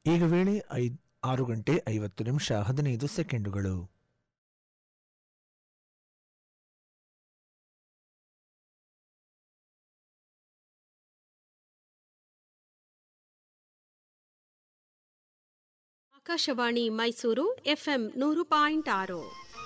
ಈಗ ವೇಳೆ ಐದ್ ಆರು ಗಂಟೆ ಐವತ್ತು ನಿಮಿಷ ಹದಿನೈದು ಸೆಕೆಂಡುಗಳು ಆಕಾಶವಾಣಿ ಮೈಸೂರು ಎಫ್ಎಂ ನೂರು ಪಾಯಿಂಟ್ ಆರು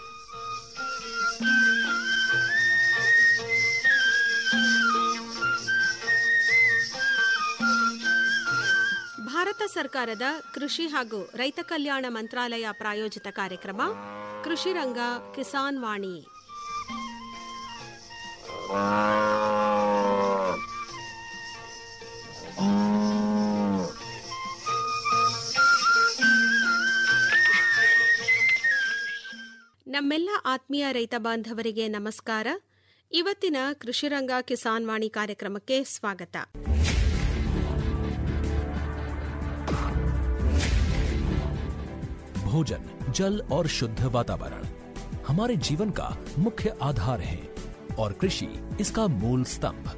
ಭಾರತ ಸರ್ಕಾರದ ಕೃಷಿ ಹಾಗೂ ರೈತ ಕಲ್ಯಾಣ ಮಂತ್ರಾಲಯ ಪ್ರಾಯೋಜಿತ ಕಾರ್ಯಕ್ರಮ ಕೃಷಿ ರಂಗ ಕಿಸಾನ್ ವಾಣಿ ನಮ್ಮೆಲ್ಲ ಆತ್ಮೀಯ ರೈತ ಬಾಂಧವರಿಗೆ ನಮಸ್ಕಾರ ಇವತ್ತಿನ ಕೃಷಿರಂಗ ಕಿಸಾನ್ ವಾಣಿ ಕಾರ್ಯಕ್ರಮಕ್ಕೆ ಸ್ವಾಗತ भोजन जल और शुद्ध वातावरण हमारे जीवन का मुख्य आधार है और कृषि इसका मूल स्तंभ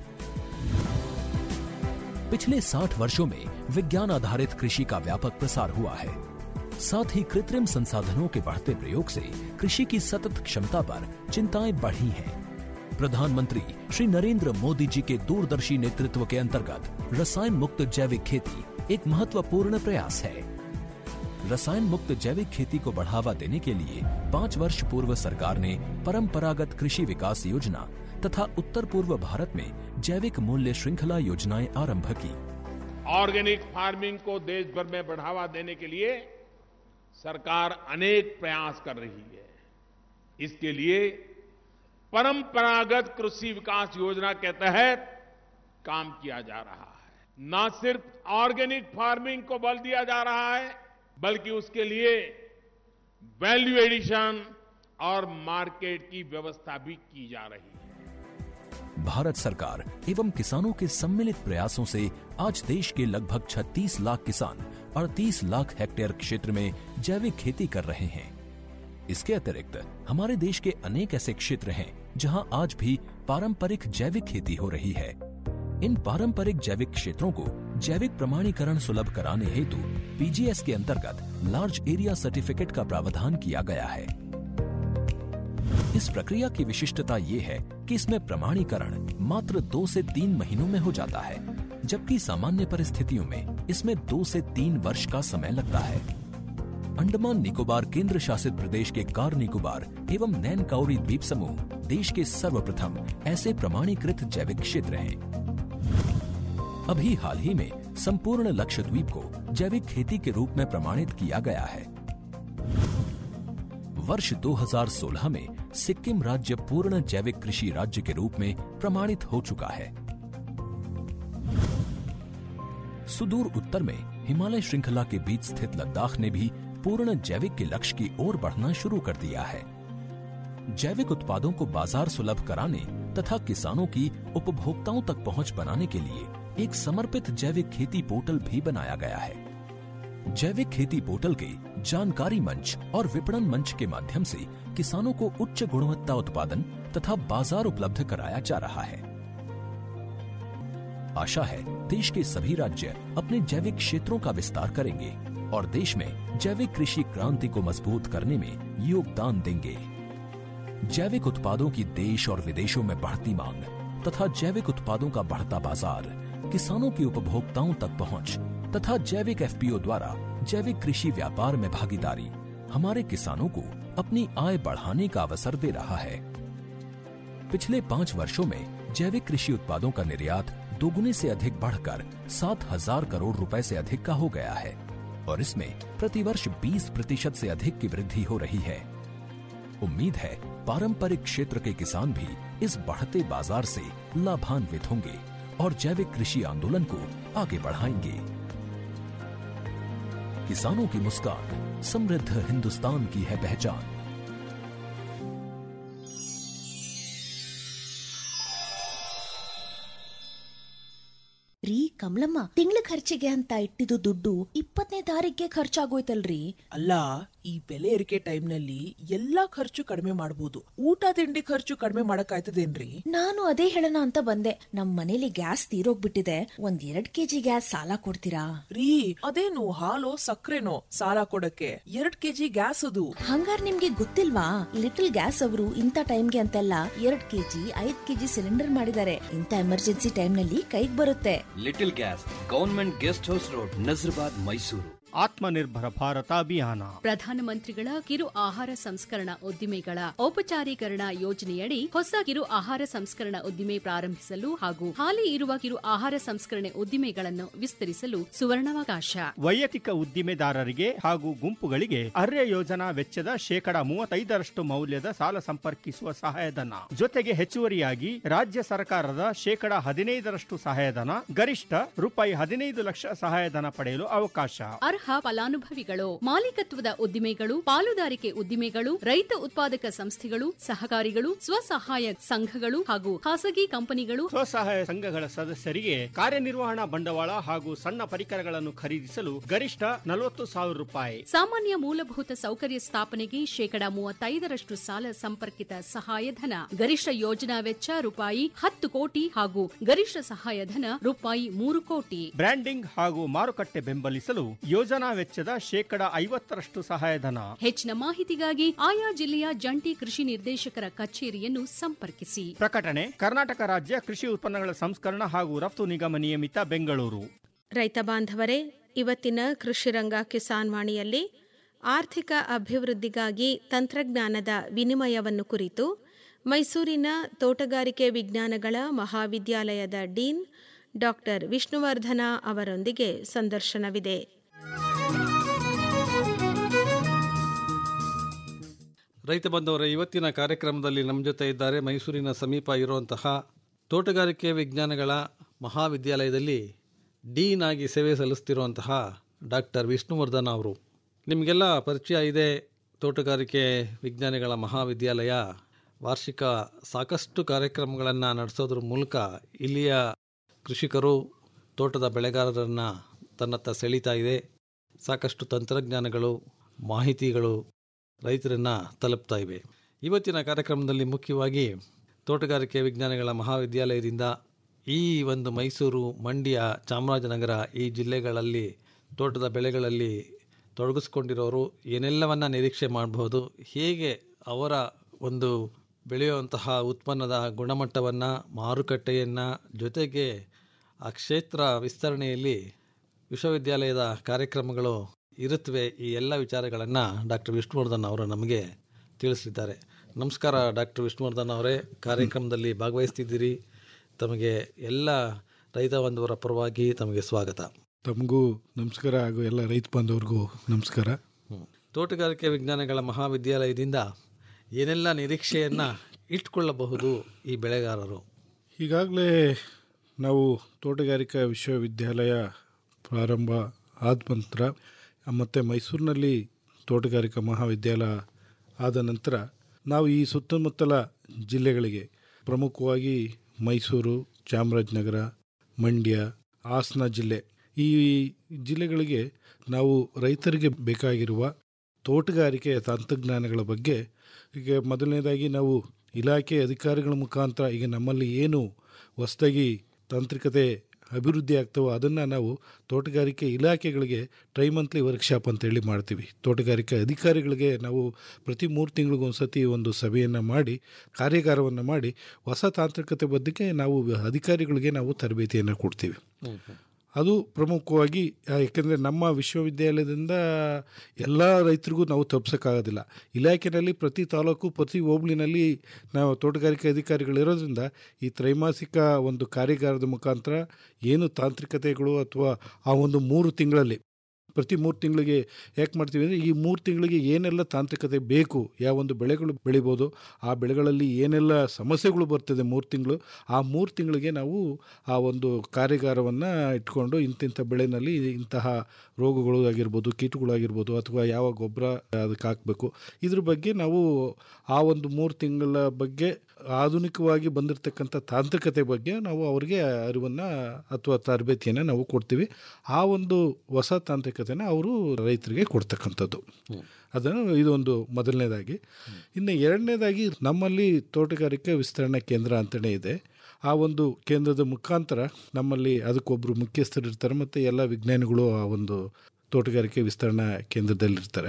पिछले 60 वर्षों में विज्ञान आधारित कृषि का व्यापक प्रसार हुआ है साथ ही कृत्रिम संसाधनों के बढ़ते प्रयोग से कृषि की सतत क्षमता पर चिंताएं बढ़ी हैं प्रधानमंत्री श्री नरेंद्र मोदी जी के दूरदर्शी नेतृत्व के अंतर्गत रसायन मुक्त जैविक खेती एक महत्वपूर्ण प्रयास है रसायन मुक्त जैविक खेती को बढ़ावा देने के लिए पाँच वर्ष पूर्व सरकार ने परंपरागत कृषि विकास योजना तथा उत्तर पूर्व भारत में जैविक मूल्य श्रृंखला योजनाएं आरंभ की ऑर्गेनिक फार्मिंग को देश भर में बढ़ावा देने के लिए सरकार अनेक प्रयास कर रही है इसके लिए परंपरागत कृषि विकास योजना के तहत काम किया जा रहा है न सिर्फ ऑर्गेनिक फार्मिंग को बल दिया जा रहा है बल्कि उसके लिए वैल्यू एडिशन और मार्केट की व्यवस्था भी की जा रही है भारत सरकार एवं किसानों के सम्मिलित प्रयासों से आज देश के लगभग 36 लाख किसान 38 लाख हेक्टेयर क्षेत्र में जैविक खेती कर रहे हैं इसके अतिरिक्त हमारे देश के अनेक ऐसे क्षेत्र हैं जहां आज भी पारंपरिक जैविक खेती हो रही है इन पारंपरिक जैविक क्षेत्रों को जैविक प्रमाणीकरण सुलभ कराने हेतु पीजीएस के अंतर्गत लार्ज एरिया सर्टिफिकेट का प्रावधान किया गया है इस प्रक्रिया की विशिष्टता ये है कि इसमें प्रमाणीकरण मात्र दो से तीन महीनों में हो जाता है जबकि सामान्य परिस्थितियों में इसमें दो से तीन वर्ष का समय लगता है अंडमान निकोबार केंद्र शासित प्रदेश के कार निकोबार एवं नैन काउरी द्वीप समूह देश के सर्वप्रथम ऐसे प्रमाणीकृत जैविक क्षेत्र हैं अभी हाल ही में संपूर्ण लक्षद्वीप को जैविक खेती के रूप में प्रमाणित किया गया है वर्ष 2016 में सिक्किम राज्य पूर्ण जैविक कृषि राज्य के रूप में प्रमाणित हो चुका है सुदूर उत्तर में हिमालय श्रृंखला के बीच स्थित लद्दाख ने भी पूर्ण जैविक के लक्ष्य की ओर बढ़ना शुरू कर दिया है जैविक उत्पादों को बाजार सुलभ कराने तथा किसानों की उपभोक्ताओं तक पहुंच बनाने के लिए एक समर्पित जैविक खेती पोर्टल भी बनाया गया है जैविक खेती पोर्टल के जानकारी मंच और विपणन मंच के माध्यम से किसानों को उच्च गुणवत्ता उत्पादन तथा बाजार उपलब्ध कराया जा रहा है आशा है देश के सभी राज्य अपने जैविक क्षेत्रों का विस्तार करेंगे और देश में जैविक कृषि क्रांति को मजबूत करने में योगदान देंगे जैविक उत्पादों की देश और विदेशों में बढ़ती मांग तथा जैविक उत्पादों का बढ़ता बाजार किसानों की उपभोक्ताओं तक पहुंच तथा जैविक एफपीओ द्वारा जैविक कृषि व्यापार में भागीदारी हमारे किसानों को अपनी आय बढ़ाने का अवसर दे रहा है पिछले पाँच वर्षों में जैविक कृषि उत्पादों का निर्यात दोगुने से अधिक बढ़कर सात हजार करोड़ रुपए से अधिक का हो गया है और इसमें प्रतिवर्ष 20 प्रतिशत से अधिक की वृद्धि हो रही है उम्मीद है पारंपरिक क्षेत्र के किसान भी इस बढ़ते बाजार से लाभान्वित होंगे और जैविक कृषि आंदोलन को आगे बढ़ाएंगे किसानों की मुस्कान समृद्ध हिंदुस्तान की है पहचान ರೀ ಕಮಲಮ್ಮ ತಿಂಗಳ ಖರ್ಚಿಗೆ ಅಂತ ಇಟ್ಟಿದ್ದು ದುಡ್ಡು ಇಪ್ಪತ್ತನೇ ತಾರೀಕಿಗೆ ಖರ್ಚಾಗೋಯ್ತಲ್ರಿ ಅಲ್ಲ ಈ ಬೆಲೆ ಏರಿಕೆ ಟೈಮ್ನಲ್ಲಿ ಎಲ್ಲಾ ಖರ್ಚು ಕಡಿಮೆ ಮಾಡಬಹುದು ಊಟ ತಿಂಡಿ ಖರ್ಚು ಕಡಿಮೆ ಮಾಡಕ್ಕಾಯ್ತದೇನ್ರಿ ನಾನು ಅದೇ ಹೇಳೋಣ ಅಂತ ಬಂದೆ ನಮ್ ಮನೇಲಿ ಗ್ಯಾಸ್ ತೀರೋಗ್ಬಿಟ್ಟಿದೆ ಒಂದ್ ಎರಡ್ ಕೆಜಿ ಗ್ಯಾಸ್ ಸಾಲ ಕೊಡ್ತೀರಾ ರೀ ಅದೇನು ಹಾಲು ಸಕ್ಕರೆನೋ ಸಾಲ ಕೊಡಕ್ಕೆ ಎರಡ್ ಕೆಜಿ ಗ್ಯಾಸ್ ಅದು ಹಂಗಾರ್ ನಿಮ್ಗೆ ಗೊತ್ತಿಲ್ವಾ ಲಿಟಲ್ ಗ್ಯಾಸ್ ಅವರು ಇಂಥ ಟೈಮ್ಗೆ ಅಂತೆಲ್ಲ ಎರಡ್ ಕೆಜಿ ಐದ್ ಕೆಜಿ ಸಿಲಿಂಡರ್ ಮಾಡಿದ್ದಾರೆ ಇಂಥ ಎಮರ್ಜೆನ್ಸಿ ಟೈಮ್ ನಲ್ಲಿ ಕೈಗ್ ಬರುತ್ತೆ little gas government guest house road Nazarbad Mysuru Atmanirbhar Bharat Abhiyan ಪ್ರಧಾನಮಂತ್ರಿಗಳ ಕಿರು ಆಹಾರ ಸಂಸ್ಕರಣಾ ಉದ್ದಿಮೆಗಳ ಔಪಚಾರೀಕರಣ ಯೋಜನೆಯಡಿ ಹೊಸ ಕಿರು ಆಹಾರ ಸಂಸ್ಕರಣಾ ಉದ್ದಿಮೆ ಪ್ರಾರಂಭಿಸಲು ಹಾಗೂ ಹಾಲಿ ಇರುವ ಕಿರು ಆಹಾರ ಸಂಸ್ಕರಣೆ ಉದ್ದಿಮೆಗಳನ್ನು ವಿಸ್ತರಿಸಲು ಸುವರ್ಣಾವಕಾಶ ವೈಯಕ್ತಿಕ ಉದ್ದಿಮೆದಾರರಿಗೆ ಹಾಗೂ ಗುಂಪುಗಳಿಗೆ ಅರ್ಯ ಯೋಜನಾ ವೆಚ್ಚದ ಶೇಕಡ ಮೂವತ್ತೈದರಷ್ಟು ಮೌಲ್ಯದ ಸಾಲ ಸಂಪರ್ಕಿಸುವ ಸಹಾಯಧನ ಜೊತೆಗೆ ಹೆಚ್ಚುವರಿಯಾಗಿ ರಾಜ್ಯ ಸರ್ಕಾರದ ಶೇಕಡ ಹದಿನೈದರಷ್ಟು ಸಹಾಯಧನ ಗರಿಷ್ಠ ರೂಪಾಯಿ ಹದಿನೈದು ಲಕ್ಷ ಸಹಾಯಧನ ಪಡೆಯಲು ಅವಕಾಶ ಅರ್ಹ ಫಲಾನುಭವಿಗಳು ಮಾಲೀಕತ್ವದ ಉದ್ದಿಮೆಗಳು ಪಾಲುದಾರಿಕೆ ಉದ್ದಿಮೆಗಳು ರೈತ ಉತ್ಪಾದಕ ಸಂಸ್ಥೆಗಳು ಸಹಕಾರಿಗಳು ಸ್ವಸಹಾಯ ಸಂಘಗಳು ಹಾಗೂ ಖಾಸಗಿ ಕಂಪನಿಗಳು ಸ್ವಸಹಾಯ ಸಂಘಗಳ ಸದಸ್ಯರಿಗೆ ಕಾರ್ಯನಿರ್ವಹಣಾ ಬಂಡವಾಳ ಹಾಗೂ ಸಣ್ಣ ಪರಿಕರಗಳನ್ನು ಖರೀದಿಸಲು ಗರಿಷ್ಠ ನಲವತ್ತು ಸಾವಿರ ರೂಪಾಯಿ ಸಾಮಾನ್ಯ ಮೂಲಭೂತ ಸೌಕರ್ಯ ಸ್ಥಾಪನೆಗೆ ಶೇಕಡ ಮೂವತ್ತೈದರಷ್ಟು ಸಾಲ ಸಂಪರ್ಕಿತ ಸಹಾಯಧನ ಗರಿಷ್ಠ ಯೋಜನಾ ವೆಚ್ಚ ರೂಪಾಯಿ ಹತ್ತು ಕೋಟಿ ಹಾಗೂ ಗರಿಷ್ಠ ಸಹಾಯಧನ ರೂಪಾಯಿ ಮೂರು ಕೋಟಿ ಬ್ರ್ಯಾಂಡಿಂಗ್ ಹಾಗೂ ಮಾರುಕಟ್ಟೆ ಬೆಂಬಲಿಸಲು ಯೋಜನಾ ವೆಚ್ಚದ ಶೇಕಡ ಐವತ್ತರಷ್ಟು ಸಹಾಯಧನ ಹೆಚ್ಚಿನ ಮಾಹಿತಿಗಾಗಿ ಆಯಾ ಜಿಲ್ಲೆಯ ಜಂಟಿ ಕೃಷಿ ನಿರ್ದೇಶಕರ ಕಚೇರಿಯನ್ನು ಸಂಪರ್ಕಿಸಿ ಪ್ರಕಟಣೆ ಕರ್ನಾಟಕ ರಾಜ್ಯ ಕೃಷಿ ಉತ್ಪನ್ನಗಳ ಸಂಸ್ಕರಣ ಹಾಗೂ ರಫ್ತು ನಿಗಮ ನಿಯಮಿತ ಬೆಂಗಳೂರು ರೈತ ಬಾಂಧವರೇ ಇವತ್ತಿನ ಕೃಷಿರಂಗ ಕಿಸಾನ್ ವಾಣಿಯಲ್ಲಿ ಆರ್ಥಿಕ ಅಭಿವೃದ್ಧಿಗಾಗಿ ತಂತ್ರಜ್ಞಾನದ ವಿನಿಮಯವನ್ನು ಕುರಿತು ಮೈಸೂರಿನ ತೋಟಗಾರಿಕೆ ವಿಜ್ಞಾನಗಳ ಮಹಾವಿದ್ಯಾಲಯದ ಡೀನ್ ಡಾಕ್ಟರ್ ವಿಷ್ಣುವರ್ಧನ ಅವರೊಂದಿಗೆ ಸಂದರ್ಶನವಿದೆ ರೈತ ಬಂಧವರ ಇವತ್ತಿನ ಕಾರ್ಯಕ್ರಮದಲ್ಲಿ ನಮ್ಮ ಜೊತೆ ಇದ್ದಾರೆ ಮೈಸೂರಿನ ಸಮೀಪ ಇರುವಂತಹ ತೋಟಗಾರಿಕೆ ವಿಜ್ಞಾನಗಳ ಮಹಾವಿದ್ಯಾಲಯದಲ್ಲಿ ಡೀನ್ ಆಗಿ ಸೇವೆ ಸಲ್ಲಿಸ್ತಿರುವಂತಹ ಡಾಕ್ಟರ್ ವಿಷ್ಣುವರ್ಧನ್ ಅವರು ನಿಮಗೆಲ್ಲ ಪರಿಚಯ ಇದೆ ತೋಟಗಾರಿಕೆ ವಿಜ್ಞಾನಿಗಳ ಮಹಾವಿದ್ಯಾಲಯ ವಾರ್ಷಿಕ ಸಾಕಷ್ಟು ಕಾರ್ಯಕ್ರಮಗಳನ್ನು ನಡೆಸೋದ್ರ ಮೂಲಕ ಇಲ್ಲಿಯ ಕೃಷಿಕರು ತೋಟದ ಬೆಳೆಗಾರರನ್ನು ತನ್ನತ್ತ ಸೆಳೀತಾ ಇದೆ ಸಾಕಷ್ಟು ತಂತ್ರಜ್ಞಾನಗಳು ಮಾಹಿತಿಗಳು ರೈತರನ್ನು ತಲುಪ್ತಾ ಇವೆ ಇವತ್ತಿನ ಕಾರ್ಯಕ್ರಮದಲ್ಲಿ ಮುಖ್ಯವಾಗಿ ತೋಟಗಾರಿಕೆ ವಿಜ್ಞಾನಗಳ ಮಹಾವಿದ್ಯಾಲಯದಿಂದ ಈ ಒಂದು ಮೈಸೂರು ಮಂಡ್ಯ ಚಾಮರಾಜನಗರ ಈ ಜಿಲ್ಲೆಗಳಲ್ಲಿ ತೋಟದ ಬೆಳೆಗಳಲ್ಲಿ ತೊಡಗಿಸ್ಕೊಂಡಿರೋರು ಏನೆಲ್ಲವನ್ನು ನಿರೀಕ್ಷೆ ಮಾಡಬಹುದು ಹೇಗೆ ಅವರ ಒಂದು ಬೆಳೆಯುವಂತಹ ಉತ್ಪನ್ನದ ಗುಣಮಟ್ಟವನ್ನು ಮಾರುಕಟ್ಟೆಯನ್ನು ಜೊತೆಗೆ ಆ ಕ್ಷೇತ್ರ ವಿಸ್ತರಣೆಯಲ್ಲಿ ವಿಶ್ವವಿದ್ಯಾಲಯದ ಕಾರ್ಯಕ್ರಮಗಳು ಇರುತ್ತವೆ ಈ ಎಲ್ಲ ವಿಚಾರಗಳನ್ನು ಡಾಕ್ಟರ್ ವಿಷ್ಣುವರ್ಧನ್ ಅವರು ನಮಗೆ ತಿಳಿಸಿದ್ದಾರೆ ನಮಸ್ಕಾರ ಡಾಕ್ಟರ್ ವಿಷ್ಣುವರ್ಧನ್ ಅವರೇ ಕಾರ್ಯಕ್ರಮದಲ್ಲಿ ಭಾಗವಹಿಸ್ತಿದ್ದೀರಿ ತಮಗೆ ಎಲ್ಲ ರೈತ ಬಂಧುವರ ಪರವಾಗಿ ತಮಗೆ ಸ್ವಾಗತ ತಮಗೂ ನಮಸ್ಕಾರ ಹಾಗೂ ಎಲ್ಲ ರೈತ ಬಾಂಧವ್ರಿಗೂ ನಮಸ್ಕಾರ ಹ್ಮ್. ತೋಟಗಾರಿಕೆ ವಿಜ್ಞಾನಗಳ ಮಹಾವಿದ್ಯಾಲಯದಿಂದ ಏನೆಲ್ಲ ನಿರೀಕ್ಷೆಯನ್ನು ಇಟ್ಕೊಳ್ಳಬಹುದು ಈ ಬೆಳೆಗಾರರು ಈಗಾಗಲೇ ನಾವು ತೋಟಗಾರಿಕಾ ವಿಶ್ವವಿದ್ಯಾಲಯ ಪ್ರಾರಂಭ ಆದ ನಂತರ ಮತ್ತು ಮೈಸೂರಿನಲ್ಲಿ ತೋಟಗಾರಿಕಾ ಮಹಾವಿದ್ಯಾಲಯ ಆದ ನಂತರ ನಾವು ಈ ಸುತ್ತಮುತ್ತಲ ಜಿಲ್ಲೆಗಳಿಗೆ ಪ್ರಮುಖವಾಗಿ ಮೈಸೂರು ಚಾಮರಾಜನಗರ ಮಂಡ್ಯ ಹಾಸನ ಜಿಲ್ಲೆ ಈ ಜಿಲ್ಲೆಗಳಿಗೆ ನಾವು ರೈತರಿಗೆ ಬೇಕಾಗಿರುವ ತೋಟಗಾರಿಕೆಯ ತಂತ್ರಜ್ಞಾನಗಳ ಬಗ್ಗೆ ಈಗ ಮೊದಲನೇದಾಗಿ ನಾವು ಇಲಾಖೆ ಅಧಿಕಾರಿಗಳ ಮುಖಾಂತರ ಈಗ ನಮ್ಮಲ್ಲಿ ಏನು ಹೊಸದಾಗಿ ತಾಂತ್ರಿಕತೆ ಅಭಿವೃದ್ಧಿ ಆಗ್ತವೋ ಅದನ್ನು ನಾವು ತೋಟಗಾರಿಕೆ ಇಲಾಖೆಗಳಿಗೆ ಟ್ರೈ ಮಂತ್ಲಿ ವರ್ಕ್ಶಾಪ್ ಅಂತೇಳಿ ಮಾಡ್ತೀವಿ ತೋಟಗಾರಿಕೆ ಅಧಿಕಾರಿಗಳಿಗೆ ನಾವು ಪ್ರತಿ ಮೂರು ತಿಂಗಳಿಗೊಂದು ಒಂದು ಸತಿ ಒಂದು ಸಭೆಯನ್ನು ಮಾಡಿ ಕಾರ್ಯಾಗಾರವನ್ನು ಮಾಡಿ ಹೊಸ ತಾಂತ್ರಿಕತೆ ಬಗ್ಗೆ ನಾವು ಅಧಿಕಾರಿಗಳಿಗೆ ನಾವು ತರಬೇತಿಯನ್ನು ಕೊಡ್ತೀವಿ ಅದು ಪ್ರಮುಖವಾಗಿ ಯಾಕೆಂದರೆ ನಮ್ಮ ವಿಶ್ವವಿದ್ಯಾಲಯದಿಂದ ಎಲ್ಲ ರೈತರಿಗೂ ನಾವು ತಪ್ಪಿಸೋಕ್ಕಾಗೋದಿಲ್ಲ ಇಲಾಖೆಯಲ್ಲಿ ಪ್ರತಿ ತಾಲೂಕು ಪ್ರತಿ ಹೋಬಳಿನಲ್ಲಿ ನಾವು ತೋಟಗಾರಿಕೆ ಅಧಿಕಾರಿಗಳಿರೋದ್ರಿಂದ ಈ ತ್ರೈಮಾಸಿಕ ಒಂದು ಕಾರ್ಯಾಗಾರದ ಮುಖಾಂತರ ಏನು ತಾಂತ್ರಿಕತೆಗಳು ಅಥವಾ ಆ ಒಂದು ಮೂರು ತಿಂಗಳಲ್ಲಿ ಪ್ರತಿ ಮೂರು ತಿಂಗಳಿಗೆ ಯಾಕೆ ಮಾಡ್ತೀವಿ ಅಂದರೆ ಈ ಮೂರು ತಿಂಗಳಿಗೆ ಏನೆಲ್ಲ ತಾಂತ್ರಿಕತೆ ಬೇಕು ಯಾವ ಒಂದು ಬೆಳೆಗಳು ಬೆಳಿಬೋದು ಆ ಬೆಳೆಗಳಲ್ಲಿ ಏನೆಲ್ಲ ಸಮಸ್ಯೆಗಳು ಬರ್ತದೆ ಮೂರು ತಿಂಗಳು ಆ ಮೂರು ತಿಂಗಳಿಗೆ ನಾವು ಆ ಒಂದು ಕಾರ್ಯಾಗಾರವನ್ನು ಇಟ್ಕೊಂಡು ಇಂತಿಂಥ ಬೆಳೆನಲ್ಲಿ ಇಂತಹ ರೋಗಗಳು ಆಗಿರ್ಬೋದು ಕೀಟಗಳಾಗಿರ್ಬೋದು ಅಥವಾ ಯಾವ ಗೊಬ್ಬರ ಅದಕ್ಕೆ ಹಾಕಬೇಕು ಇದ್ರ ಬಗ್ಗೆ ನಾವು ಆ ಒಂದು ಮೂರು ತಿಂಗಳ ಬಗ್ಗೆ ಆಧುನಿಕವಾಗಿ ಬಂದಿರತಕ್ಕಂಥ ತಾಂತ್ರಿಕತೆ ಬಗ್ಗೆ ನಾವು ಅವರಿಗೆ ಅರಿವನ್ನು ಅಥವಾ ತರಬೇತಿಯನ್ನು ನಾವು ಕೊಡ್ತೀವಿ ಆ ಒಂದು ಹೊಸ ತಾಂತ್ರಿಕತೆನ ಅವರು ರೈತರಿಗೆ ಕೊಡ್ತಕ್ಕಂಥದ್ದು ಅದನ್ನು ಇದೊಂದು ಮೊದಲನೇದಾಗಿ ಇನ್ನು ಎರಡನೇದಾಗಿ ನಮ್ಮಲ್ಲಿ ತೋಟಗಾರಿಕೆ ವಿಸ್ತರಣಾ ಕೇಂದ್ರ ಅಂತಲೇ ಇದೆ ಆ ಒಂದು ಕೇಂದ್ರದ ಮುಖಾಂತರ ನಮ್ಮಲ್ಲಿ ಅದಕ್ಕೊಬ್ಬರು ಮುಖ್ಯಸ್ಥರು ಇರ್ತಾರೆ ಮತ್ತು ಎಲ್ಲ ವಿಜ್ಞಾನಿಗಳು ಆ ಒಂದು ತೋಟಗಾರಿಕೆ ವಿಸ್ತರಣಾ ಕೇಂದ್ರದಲ್ಲಿರ್ತಾರೆ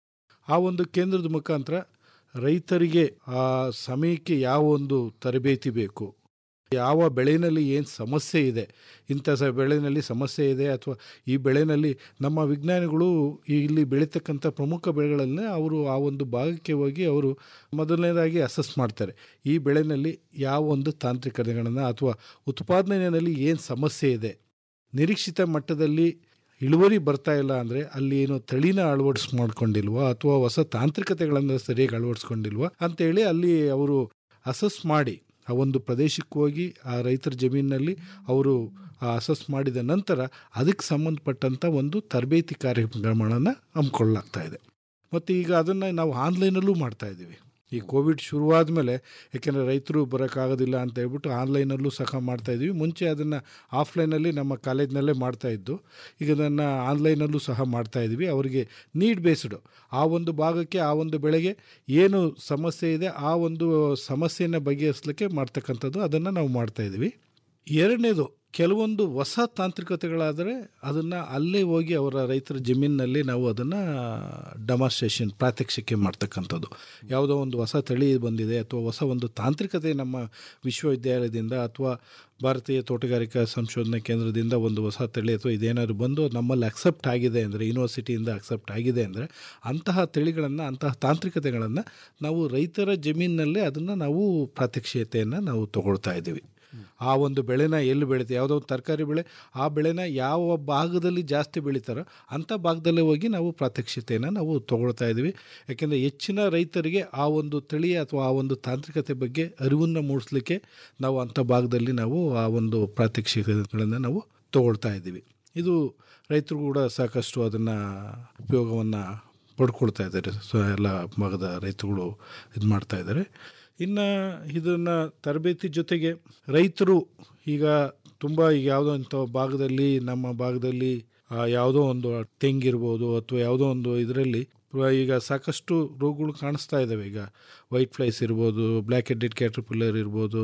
ಆ ಒಂದು ಕೇಂದ್ರದ ಮುಖಾಂತರ ರೈತರಿಗೆ ಆ ಸಮಯಕ್ಕೆ ಯಾವ ಒಂದು ತರಬೇತಿ ಬೇಕು ಯಾವ ಬೆಳೆಯಲ್ಲಿ ಏನು ಸಮಸ್ಯೆ ಇದೆ ಇಂಥ ಸ ಬೆಳೆಯಲ್ಲಿ ಸಮಸ್ಯೆ ಇದೆ ಅಥವಾ ಈ ಬೆಳೆಯಲ್ಲಿ ನಮ್ಮ ವಿಜ್ಞಾನಿಗಳು ಈ ಇಲ್ಲಿ ಬೆಳೀತಕ್ಕಂಥ ಪ್ರಮುಖ ಬೆಳೆಗಳನ್ನೇ ಅವರು ಆ ಒಂದು ಭಾಗಕ್ಕೆ ಹೋಗಿ ಅವರು ಮೊದಲನೇದಾಗಿ ಅಸೆಸ್ ಮಾಡ್ತಾರೆ ಈ ಬೆಳೆಯಲ್ಲಿ ಯಾವ ಒಂದು ತಾಂತ್ರಿಕತೆಗಳನ್ನು ಅಥವಾ ಉತ್ಪಾದನೆಯಲ್ಲಿ ಏನು ಸಮಸ್ಯೆ ಇದೆ ನಿರೀಕ್ಷಿತ ಮಟ್ಟದಲ್ಲಿ ಇಳುವರಿ ಬರ್ತಾ ಇಲ್ಲ ಅಂದರೆ ಅಲ್ಲಿ ಏನೋ ತಳಿನ ಅಳವಡಿಸ್ ಮಾಡ್ಕೊಂಡಿಲ್ವಾ ಅಥವಾ ಹೊಸ ತಾಂತ್ರಿಕತೆಗಳನ್ನು ಸರಿಯಾಗಿ ಅಳವಡಿಸ್ಕೊಂಡಿಲ್ವಾ ಅಂತೇಳಿ ಅಲ್ಲಿ ಅವರು ಅಸಸ್ ಮಾಡಿ ಆ ಒಂದು ಪ್ರದೇಶಕ್ಕೆ ಹೋಗಿ ಆ ರೈತರ ಜಮೀನಿನಲ್ಲಿ ಅವರು ಅಸಸ್ ಮಾಡಿದ ನಂತರ ಅದಕ್ಕೆ ಸಂಬಂಧಪಟ್ಟಂಥ ಒಂದು ತರಬೇತಿ ಕಾರ್ಯಕ್ರಮಗಳನ್ನು ಹಮ್ಮಿಕೊಳ್ಳಲಾಗ್ತಾ ಇದೆ ಮತ್ತು ಈಗ ಅದನ್ನು ನಾವು ಆನ್ಲೈನಲ್ಲೂ ಮಾಡ್ತಾ ಇದ್ದೀವಿ ಈ ಕೋವಿಡ್ ಶುರುವಾದ ಮೇಲೆ ಯಾಕೆಂದರೆ ರೈತರು ಬರೋಕ್ಕಾಗೋದಿಲ್ಲ ಅಂತ ಹೇಳ್ಬಿಟ್ಟು ಆನ್ಲೈನಲ್ಲೂ ಸಹ ಮಾಡ್ತಾಯಿದ್ವಿ ಮುಂಚೆ ಅದನ್ನು ಆಫ್ಲೈನಲ್ಲಿ ನಮ್ಮ ಕಾಲೇಜ್ನಲ್ಲೇ ಮಾಡ್ತಾಯಿದ್ದು ಈಗ ಅದನ್ನು ಆನ್ಲೈನಲ್ಲೂ ಸಹ ಮಾಡ್ತಾಯಿದ್ವಿ ಅವರಿಗೆ ನೀಡ್ ಬೇಸ್ಡು ಆ ಒಂದು ಭಾಗಕ್ಕೆ ಆ ಒಂದು ಬೆಳೆಗೆ ಏನು ಸಮಸ್ಯೆ ಇದೆ ಆ ಒಂದು ಸಮಸ್ಯೆಯನ್ನು ಬಗೆಹರಿಸಲಿಕ್ಕೆ ಮಾಡ್ತಕ್ಕಂಥದ್ದು ಅದನ್ನು ನಾವು ಮಾಡ್ತಾಯಿದ್ವಿ ಎರಡನೇದು ಕೆಲವೊಂದು ಹೊಸ ತಾಂತ್ರಿಕತೆಗಳಾದರೆ ಅದನ್ನು ಅಲ್ಲೇ ಹೋಗಿ ಅವರ ರೈತರ ಜಮೀನಿನಲ್ಲಿ ನಾವು ಅದನ್ನು ಡೆಮಾನ್ಸ್ಟ್ರೇಷನ್ ಪ್ರಾತ್ಯಕ್ಷಿಕೆ ಮಾಡ್ತಕ್ಕಂಥದ್ದು ಯಾವುದೋ ಒಂದು ಹೊಸ ತಳಿ ಬಂದಿದೆ ಅಥವಾ ಹೊಸ ಒಂದು ತಾಂತ್ರಿಕತೆ ನಮ್ಮ ವಿಶ್ವವಿದ್ಯಾಲಯದಿಂದ ಅಥವಾ ಭಾರತೀಯ ತೋಟಗಾರಿಕಾ ಸಂಶೋಧನಾ ಕೇಂದ್ರದಿಂದ ಒಂದು ಹೊಸ ತಳಿ ಅಥವಾ ಇದೇನಾದ್ರು ಬಂದು ನಮ್ಮಲ್ಲಿ ಅಕ್ಸೆಪ್ಟ್ ಆಗಿದೆ ಅಂದರೆ ಯೂನಿವರ್ಸಿಟಿಯಿಂದ ಅಕ್ಸೆಪ್ಟ್ ಆಗಿದೆ ಅಂದರೆ ಅಂತಹ ತಳಿಗಳನ್ನು ಅಂತಹ ತಾಂತ್ರಿಕತೆಗಳನ್ನು ನಾವು ರೈತರ ಜಮೀನಿನಲ್ಲೇ ಅದನ್ನು ನಾವು ಪ್ರಾತ್ಯಕ್ಷಿಕತೆಯನ್ನು ನಾವು ತಗೊಳ್ತಾ ಇದ್ದೀವಿ ಆ ಒಂದು ಬೆಳೆನ ಎಲ್ಲಿ ಬೆಳೀತೆ ಯಾವುದೋ ಒಂದು ತರಕಾರಿ ಬೆಳೆ ಆ ಬೆಳೆನ ಯಾವ ಭಾಗದಲ್ಲಿ ಜಾಸ್ತಿ ಬೆಳೀತಾರೋ ಅಂಥ ಭಾಗದಲ್ಲೇ ಹೋಗಿ ನಾವು ಪ್ರಾತ್ಯಕ್ಷಿತೆಯನ್ನು ನಾವು ತಗೊಳ್ತಾ ಇದ್ದೀವಿ ಯಾಕೆಂದರೆ ಹೆಚ್ಚಿನ ರೈತರಿಗೆ ಆ ಒಂದು ತಳಿ ಅಥವಾ ಆ ಒಂದು ತಾಂತ್ರಿಕತೆ ಬಗ್ಗೆ ಅರಿವನ್ನು ಮೂಡಿಸ್ಲಿಕ್ಕೆ ನಾವು ಅಂಥ ಭಾಗದಲ್ಲಿ ನಾವು ಆ ಒಂದು ಪ್ರಾತ್ಯಕ್ಷಿಕೆಗಳನ್ನು ನಾವು ತಗೊಳ್ತಾ ಇದ್ದೀವಿ ಇದು ರೈತರು ಕೂಡ ಸಾಕಷ್ಟು ಅದನ್ನು ಉಪಯೋಗವನ್ನು ಪಡ್ಕೊಳ್ತಾ ಇದ್ದಾರೆ ಸೊ ಎಲ್ಲ ಭಾಗದ ರೈತರುಗಳು ಇದು ಮಾಡ್ತಾ ಇದ್ದಾರೆ ಇನ್ನು ಇದನ್ನು ತರಬೇತಿ ಜೊತೆಗೆ ರೈತರು ಈಗ ತುಂಬ ಈಗ ಯಾವುದೋ ಇಂಥ ಭಾಗದಲ್ಲಿ ನಮ್ಮ ಭಾಗದಲ್ಲಿ ಆ, ಯಾವುದೋ ಒಂದು ತೆಂಗಿರ್ಬೋದು ಅಥವಾ ಯಾವುದೋ ಒಂದು ಇದರಲ್ಲಿ ಈಗ ಸಾಕಷ್ಟು ರೋಗಗಳು ಕಾಣಿಸ್ತಾ ಇದ್ದಾವೆ ಈಗ ವೈಟ್ ಫ್ಲೈಸ್ ಇರ್ಬೋದು ಬ್ಲ್ಯಾಕ್ ಹೆಡೆಡ್ ಕ್ಯಾಟ್ರಪಿಲ್ಲರ್ ಇರ್ಬೋದು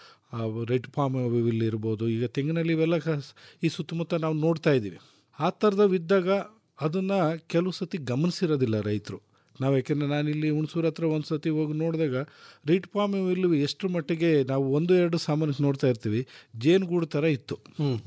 ರೆಡ್ ಪಾಮ್ ವಿಲ್ ಇರ್ಬೋದು ಈಗ ತೆಂಗಿನಲ್ಲಿ ಇವೆಲ್ಲ ಕ- ಈ ಸುತ್ತಮುತ್ತ ನಾವು ನೋಡ್ತಾ ಇದ್ದೀವಿ ಆ ಥರದವಿದ್ದಾಗ ಅದನ್ನು ಕೆಲವು ಸತಿ ಗಮನಿಸಿರೋದಿಲ್ಲ ರೈತರು ನಾವು ಯಾಕೆಂದರೆ ನಾನಿಲ್ಲಿ ಹುಣಸೂರು ಹತ್ರ ಒಂದು ಸತಿ ಹೋಗಿ ನೋಡಿದಾಗ ರೇಟ್ ಪಾಮ್ ವಿಲ್ ಎಷ್ಟು ಮಟ್ಟಿಗೆ ನಾವು ಒಂದು ಎರಡು ಸಾಮಾನ್ಯಕ್ಕೆ ನೋಡ್ತಾ ಇರ್ತೀವಿ ಜೇನುಗೂಡು ಥರ ಇತ್ತು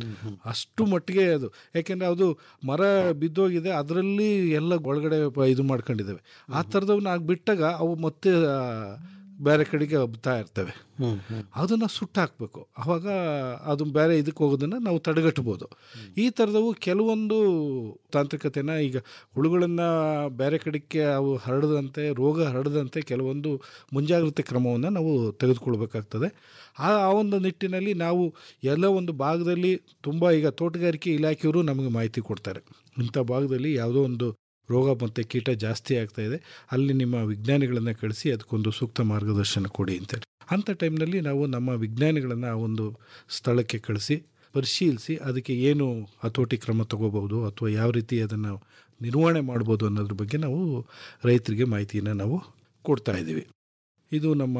ಅಷ್ಟು ಮಟ್ಟಿಗೆ ಅದು ಯಾಕೆಂದರೆ ಅದು ಮರ ಬಿದ್ದೋಗಿದೆ ಅದರಲ್ಲಿ ಎಲ್ಲ ಒಳಗಡೆ ಪ- ಇದು ಮಾಡ್ಕೊಂಡಿದ್ದಾವೆ ಆ ಥರದವನ್ನ ಆಗ ಬಿಟ್ಟಾಗ ಅವು ಮತ್ತೆ ಆ, ಬೇರೆ ಕಡೆಗೆ ಹಬ್ತಾ ಇರ್ತವೆ ಅದನ್ನು ಸುಟ್ಟಾಕಬೇಕು ಆವಾಗ ಅದು ಬೇರೆ ಇದಕ್ಕೆ ಹೋಗೋದನ್ನು ನಾವು ತಡೆಗಟ್ಟಬೋದು ಈ ಥರದವು ಕೆಲವೊಂದು ತಾಂತ್ರಿಕತೆನ ಈಗ ಹುಳುಗಳನ್ನು ಬೇರೆ ಕಡೆಗೆ ಅವು ಹರಡದಂತೆ ರೋಗ ಹರಡದಂತೆ ಕೆಲವೊಂದು ಮುಂಜಾಗ್ರತೆ ಕ್ರಮವನ್ನು ನಾವು ತೆಗೆದುಕೊಳ್ಬೇಕಾಗ್ತದೆ ಆ ಆ ಒಂದು ನಿಟ್ಟಿನಲ್ಲಿ ನಾವು ಎಲ್ಲ ಒಂದು ಭಾಗದಲ್ಲಿ ತುಂಬ ಈಗ ತೋಟಗಾರಿಕೆ ಇಲಾಖೆಯವರು ನಮಗೆ ಮಾಹಿತಿ ಕೊಡ್ತಾರೆ ಇಂಥ ಭಾಗದಲ್ಲಿ ಯಾವುದೋ ಒಂದು ರೋಗ ಮತ್ತು ಕೀಟ ಜಾಸ್ತಿ ಆಗ್ತಾ ಇದೆ ಅಲ್ಲಿ ನಿಮ್ಮ ವಿಜ್ಞಾನಿಗಳನ್ನು ಕಳಿಸಿ ಅದಕ್ಕೊಂದು ಸೂಕ್ತ ಮಾರ್ಗದರ್ಶನ ಕೊಡಿ ಅಂತೇಳಿ ಅಂಥ ಟೈಮ್ನಲ್ಲಿ ನಾವು ನಮ್ಮ ವಿಜ್ಞಾನಿಗಳನ್ನು ಆ ಒಂದು ಸ್ಥಳಕ್ಕೆ ಕಳಿಸಿ ಪರಿಶೀಲಿಸಿ ಅದಕ್ಕೆ ಏನು ಹತೋಟಿ ಕ್ರಮ ತಗೋಬೋದು ಅಥವಾ ಯಾವ ರೀತಿ ಅದನ್ನು ನಿರ್ವಹಣೆ ಮಾಡ್ಬೋದು ಅನ್ನೋದ್ರ ಬಗ್ಗೆ ನಾವು ರೈತರಿಗೆ ಮಾಹಿತಿಯನ್ನು ನಾವು ಕೊಡ್ತಾ ಇದ್ದೀವಿ ಇದು ನಮ್ಮ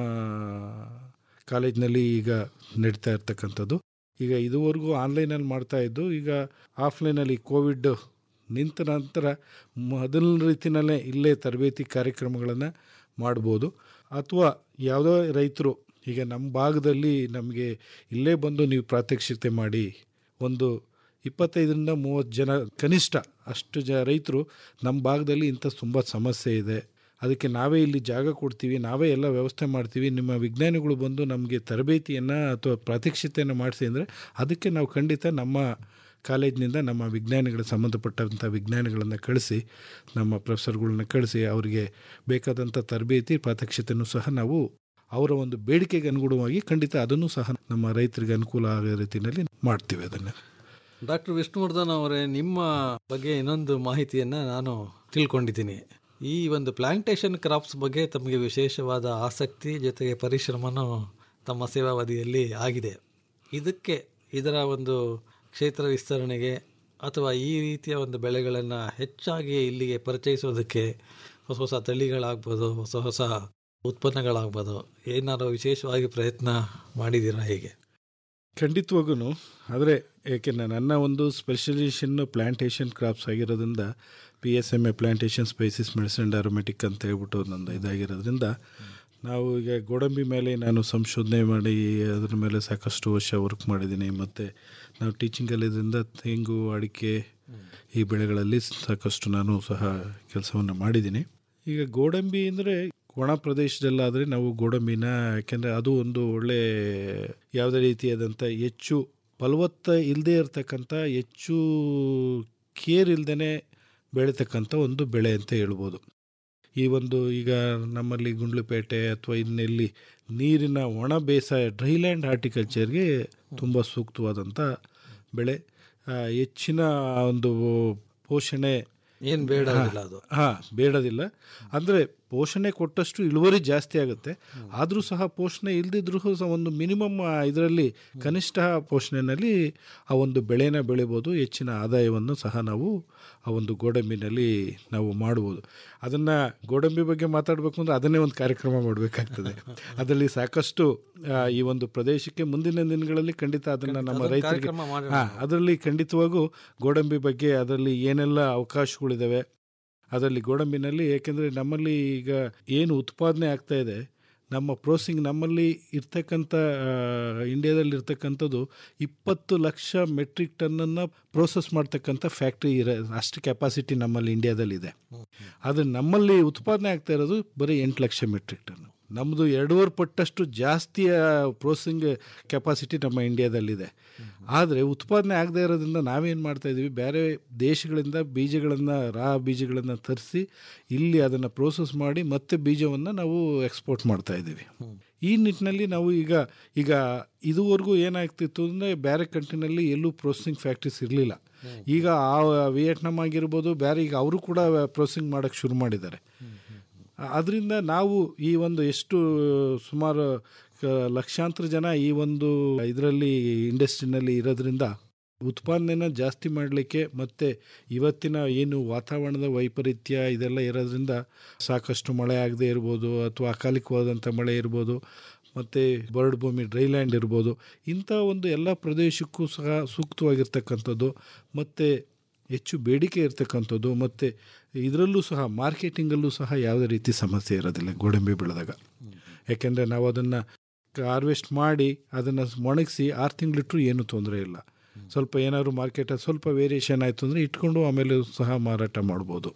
ಕಾಲೇಜ್ನಲ್ಲಿ ಈಗ ನಡೀತಾ ಇರ್ತಕ್ಕಂಥದ್ದು ಈಗ ಇದುವರೆಗೂ ಆನ್ಲೈನಲ್ಲಿ ಮಾಡ್ತಾ ಇದ್ದು ಈಗ ಆಫ್ಲೈನಲ್ಲಿ ಕೋವಿಡ್ ನಿಂತ ನಂತರ ಮೊದಲ ರೀತಿಯಲ್ಲೇ ಇಲ್ಲೇ ತರಬೇತಿ ಕಾರ್ಯಕ್ರಮಗಳನ್ನು ಮಾಡ್ಬೋದು ಅಥವಾ ಯಾವುದೋ ರೈತರು ಈಗ ನಮ್ಮ ಭಾಗದಲ್ಲಿ ನಮಗೆ ಇಲ್ಲೇ ಬಂದು ನೀವು ಪ್ರಾತ್ಯಕ್ಷಿತೆ ಮಾಡಿ ಒಂದು ಇಪ್ಪತ್ತೈದರಿಂದ ಮೂವತ್ತು ಜನ ಕನಿಷ್ಠ ಅಷ್ಟು ಜ ರೈತರು ನಮ್ಮ ಭಾಗದಲ್ಲಿ ಇಂಥ ತುಂಬ ಸಮಸ್ಯೆ ಇದೆ ಅದಕ್ಕೆ ನಾವೇ ಇಲ್ಲಿ ಜಾಗ ಕೊಡ್ತೀವಿ ನಾವೇ ಎಲ್ಲ ವ್ಯವಸ್ಥೆ ಮಾಡ್ತೀವಿ ನಿಮ್ಮ ವಿಜ್ಞಾನಿಗಳು ಬಂದು ನಮಗೆ ತರಬೇತಿಯನ್ನು ಅಥವಾ ಪ್ರಾತ್ಯಕ್ಷಿತೆಯನ್ನು ಮಾಡಿಸಿ ಅಂದರೆ ಅದಕ್ಕೆ ನಾವು ಖಂಡಿತ ನಮ್ಮ ಕಾಲೇಜಿನಿಂದ ನಮ್ಮ ವಿಜ್ಞಾನಿಗಳಿಗೆ ಸಂಬಂಧಪಟ್ಟಂಥ ವಿಜ್ಞಾನಿಗಳನ್ನು ಕಳಿಸಿ ನಮ್ಮ ಪ್ರೊಫೆಸರ್ಗಳನ್ನ ಕಳಿಸಿ ಅವರಿಗೆ ಬೇಕಾದಂಥ ತರಬೇತಿ ಪ್ರಾತ್ಯಕ್ಷಿತೆಯನ್ನು ಸಹ ನಾವು ಅವರ ಒಂದು ಬೇಡಿಕೆಗೆ ಅನುಗುಣವಾಗಿ ಖಂಡಿತ ಅದನ್ನು ಸಹ ನಮ್ಮ ರೈತರಿಗೆ ಅನುಕೂಲ ಆಗೋ ರೀತಿಯಲ್ಲಿ ಮಾಡ್ತೀವಿ ಅದನ್ನು ಡಾಕ್ಟರ್ ವಿಷ್ಣುವರ್ಧನ್ ಅವರೇ ನಿಮ್ಮ ಬಗ್ಗೆ ಇನ್ನೊಂದು ಮಾಹಿತಿಯನ್ನು ನಾನು ತಿಳ್ಕೊಂಡಿದ್ದೀನಿ ಈ ಒಂದು ಪ್ಲಾಂಟೇಶನ್ ಕ್ರಾಪ್ಸ್ ಬಗ್ಗೆ ತಮಗೆ ವಿಶೇಷವಾದ ಆಸಕ್ತಿ ಜೊತೆಗೆ ಪರಿಶ್ರಮನೂ ತಮ್ಮ ಸೇವಾವಧಿಯಲ್ಲಿ ಆಗಿದೆ ಇದಕ್ಕೆ ಇದರ ಒಂದು ಕ್ಷೇತ್ರ ವಿಸ್ತರಣೆಗೆ ಅಥವಾ ಈ ರೀತಿಯ ಒಂದು ಬೆಳೆಗಳನ್ನು ಹೆಚ್ಚಾಗಿ ಇಲ್ಲಿಗೆ ಪರಿಚಯಿಸೋದಕ್ಕೆ ಹೊಸ ಹೊಸ ತಳಿಗಳಾಗ್ಬೋದು ಹೊಸ ಹೊಸ ಉತ್ಪನ್ನಗಳಾಗ್ಬೋದು ಏನಾದರೂ ವಿಶೇಷವಾಗಿ ಪ್ರಯತ್ನ ಮಾಡಿದ್ದೀರಾ ಹೇಗೆ ಖಂಡಿತವಾಗೂ ಆದರೆ ಏಕೆಂದರೆ ನನ್ನ ಒಂದು ಸ್ಪೆಷಲೈಸೇಷನ್ ಪ್ಲಾಂಟೇಷನ್ ಕ್ರಾಪ್ಸ್ ಆಗಿರೋದ್ರಿಂದ P S M A plantation spices medicine aromatic ಅಂತ ಹೇಳ್ಬಿಟ್ಟು ನಂದು ಇದಾಗಿರೋದ್ರಿಂದ ನಾವು ಈಗ ಗೋಡಂಬಿ ಮೇಲೆ ನಾನು ಸಂಶೋಧನೆ ಮಾಡಿ ಅದ್ರ ಮೇಲೆ ಸಾಕಷ್ಟು ವರ್ಷ ವರ್ಕ್ ಮಾಡಿದ್ದೀನಿ ಮತ್ತು ನಾವು ಟೀಚಿಂಗಲ್ಲಿದ್ದರಿಂದ ತೆಂಗು ಅಡಿಕೆ ಈ ಬೆಳೆಗಳಲ್ಲಿ ಸಾಕಷ್ಟು ನಾನು ಸಹ ಕೆಲಸವನ್ನು ಮಾಡಿದ್ದೀನಿ ಈಗ ಗೋಡಂಬಿ ಅಂದರೆ ಒಣ ಪ್ರದೇಶದಲ್ಲಾದರೆ ನಾವು ಗೋಡಂಬಿನ ಯಾಕೆಂದರೆ ಅದು ಒಂದು ಒಳ್ಳೆ ಯಾವುದೇ ರೀತಿಯಾದಂಥ ಹೆಚ್ಚು ಫಲವತ್ತ ಇಲ್ಲದೆ ಇರತಕ್ಕಂಥ ಹೆಚ್ಚು ಕೇರ್ ಇಲ್ಲದೇ ಬೆಳೀತಕ್ಕಂಥ ಒಂದು ಬೆಳೆ ಅಂತ ಹೇಳ್ಬೋದು ಈ ಒಂದು ಈಗ ನಮ್ಮಲ್ಲಿ ಗುಂಡ್ಲುಪೇಟೆ ಅಥವಾ ಇನ್ನೆಲ್ಲಿ ನೀರಿನ ಒಣ ಬೇಸಾಯ ಡ್ರೈಲ್ಯಾಂಡ್ ಹಾರ್ಟಿಕಲ್ಚರ್ಗೆ ತುಂಬ ಸೂಕ್ತವಾದಂಥ ಬೆಳೆ ಆ, ಹೆಚ್ಚಿನ ಒಂದು ಪೋಷಣೆ ಏನು ಬೇಡವಿಲ್ಲ ಅದು ಹಾಂ ಬೇಡದಿಲ್ಲ ಅಂದರೆ ಪೋಷಣೆ ಕೊಟ್ಟಷ್ಟು ಇಳುವರಿ ಜಾಸ್ತಿ ಆಗುತ್ತೆ ಆದರೂ ಸಹ ಪೋಷಣೆ ಇಲ್ಲದಿದ್ರೂ ಸಹ ಒಂದು ಮಿನಿಮಮ್ ಇದರಲ್ಲಿ ಕನಿಷ್ಠ ಪೋಷಣೆಯಲ್ಲಿ ಆ ಒಂದು ಬೆಳೆನ ಬೆಳಿಬೋದು ಹೆಚ್ಚಿನ ಆದಾಯವನ್ನು ಸಹ ನಾವು ಆ ಒಂದು ಗೋಡಂಬಿನಲ್ಲಿ ನಾವು ಮಾಡ್ಬೋದು ಅದನ್ನು ಗೋಡಂಬಿ ಬಗ್ಗೆ ಮಾತಾಡಬೇಕು ಅಂದರೆ ಅದನ್ನೇ ಒಂದು ಕಾರ್ಯಕ್ರಮ ಮಾಡಬೇಕಾಗ್ತದೆ ಅದರಲ್ಲಿ ಸಾಕಷ್ಟು ಆ, ಈ ಒಂದು ಪ್ರದೇಶಕ್ಕೆ ಮುಂದಿನ ದಿನಗಳಲ್ಲಿ ಖಂಡಿತ ಅದನ್ನು ನಮ್ಮ ಅದೊಂದು ರೈತರಿಗೆ ಕಾರ್ಯಕ್ರಮ ಮಾಡೋಣ. ಹಾಂ ಅದರಲ್ಲಿ ಖಂಡಿತವಾಗೂ ಗೋಡಂಬಿ ಬಗ್ಗೆ ಅದರಲ್ಲಿ ಏನೆಲ್ಲ ಅವಕಾಶಗಳಿದ್ದಾವೆ ಅದರಲ್ಲಿ ಗೋಡಂಬಿನಲ್ಲಿ ಏಕೆಂದರೆ ನಮ್ಮಲ್ಲಿ ಈಗ ಏನು ಉತ್ಪಾದನೆ ಆಗ್ತಾ ಇದೆ ನಮ್ಮ ಪ್ರೋಸಿಂಗ್ ನಮ್ಮಲ್ಲಿ ಇರ್ತಕ್ಕಂಥ ಆ, ಇಂಡಿಯಾದಲ್ಲಿ ಇರ್ತಕ್ಕಂಥದ್ದು ಇಪ್ಪತ್ತು ಲಕ್ಷ ಮೆಟ್ರಿಕ್ ಟನ್ನನ್ನು ಪ್ರೋಸೆಸ್ ಮಾಡ್ತಕ್ಕಂಥ ಫ್ಯಾಕ್ಟ್ರಿ ಇರೋ ಅಷ್ಟು ಕೆಪಾಸಿಟಿ ನಮ್ಮಲ್ಲಿ ಇಂಡಿಯಾದಲ್ಲಿದೆ ಆದರೆ ನಮ್ಮಲ್ಲಿ ಉತ್ಪಾದನೆ ಆಗ್ತಾ ಇರೋದು ಬರೀ ಎಂಟು ಲಕ್ಷ ಮೆಟ್ರಿಕ್ ಟನ್ ನಮ್ಮದು ಎರಡೂವರೆ ಪಟ್ಟಷ್ಟು ಜಾಸ್ತಿಯ ಪ್ರೋಸೆಸಿಂಗ್ ಕೆಪಾಸಿಟಿ ನಮ್ಮ ಇಂಡಿಯಾದಲ್ಲಿದೆ ಆದರೆ ಉತ್ಪಾದನೆ ಆಗದೇ ಇರೋದ್ರಿಂದ ನಾವೇನು ಮಾಡ್ತಾ ಇದ್ದೀವಿ ಬೇರೆ ದೇಶಗಳಿಂದ ಬೀಜಗಳನ್ನು ರಾ ಬೀಜಗಳನ್ನು ತರಿಸಿ ಇಲ್ಲಿ ಅದನ್ನು ಪ್ರೋಸೆಸ್ ಮಾಡಿ ಮತ್ತೆ ಬೀಜವನ್ನು ನಾವು ಎಕ್ಸ್ಪೋರ್ಟ್ ಮಾಡ್ತಾ ಇದ್ದೀವಿ ಈ ನಿಟ್ಟಿನಲ್ಲಿ ನಾವು ಈಗ ಈಗ ಇದುವರೆಗೂ ಏನಾಗ್ತಿತ್ತು ಅಂದರೆ ಬೇರೆ ಕಂಟ್ರಿನಲ್ಲಿ ಎಲ್ಲೂ ಪ್ರೊಸೆಸಿಂಗ್ ಫ್ಯಾಕ್ಟ್ರೀಸ್ ಇರಲಿಲ್ಲ ಈಗ ಆ ವಿಯೆಟ್ನಾಮ್ ಆಗಿರ್ಬೋದು ಬೇರೆ ಈಗ ಅವರು ಕೂಡ ಪ್ರೊಸೆಸಿಂಗ್ ಮಾಡೋಕ್ಕೆ ಶುರು ಮಾಡಿದ್ದಾರೆ ಅದರಿಂದ ನಾವು ಈ ಒಂದು ಎಷ್ಟು ಸುಮಾರು ಕ- ಲಕ್ಷಾಂತರ ಜನ ಈ ಒಂದು ಇದರಲ್ಲಿ ಇಂಡಸ್ಟ್ರಿನಲ್ಲಿ ಇರೋದ್ರಿಂದ ಉತ್ಪಾದನೆನ ಜಾಸ್ತಿ ಮಾಡಲಿಕ್ಕೆ ಮತ್ತು ಇವತ್ತಿನ ಏನು ವಾತಾವರಣದ ವೈಪರೀತ್ಯ ಇದೆಲ್ಲ ಇರೋದ್ರಿಂದ ಸಾಕಷ್ಟು ಮಳೆ ಆಗದೆ ಇರ್ಬೋದು ಅಥವಾ ಅಕಾಲಿಕವಾದಂಥ ಮಳೆ ಇರ್ಬೋದು ಮತ್ತು ಬರಡು ಭೂಮಿ ಡ್ರೈಲ್ಯಾಂಡ್ ಇರ್ಬೋದು ಇಂಥ ಒಂದು ಎಲ್ಲ ಪ್ರದೇಶಕ್ಕೂ ಸಹ ಸೂಕ್ತವಾಗಿರ್ತಕ್ಕಂಥದ್ದು ಮತ್ತು ಹೆಚ್ಚು ಬೇಡಿಕೆ ಇರ್ತಕ್ಕಂಥದ್ದು ಮತ್ತು ಇದರಲ್ಲೂ ಸಹ ಮಾರ್ಕೆಟಿಂಗಲ್ಲೂ ಸಹ ಯಾವುದೇ ರೀತಿ ಸಮಸ್ಯೆ ಇರೋದಿಲ್ಲ ಗೋಡಂಬಿ ಬೆಳೆದಾಗ ಯಾಕೆಂದರೆ ನಾವು ಅದನ್ನು ಹಾರ್ವೆಸ್ಟ್ ಮಾಡಿ ಅದನ್ನು ಒಣಗಿಸಿ ಆರು ತಿಂಗಳಿಟ್ಟರು ಏನೂ ತೊಂದರೆ ಇಲ್ಲ ಸ್ವಲ್ಪ ಏನಾದ್ರು ಮಾರ್ಕೆಟಲ್ಲಿ ಸ್ವಲ್ಪ ವೇರಿಯೇಷನ್ ಆಯಿತು ಅಂದರೆ ಇಟ್ಕೊಂಡು ಆಮೇಲೆ ಸಹ ಮಾರಾಟ ಮಾಡ್ಬೋದು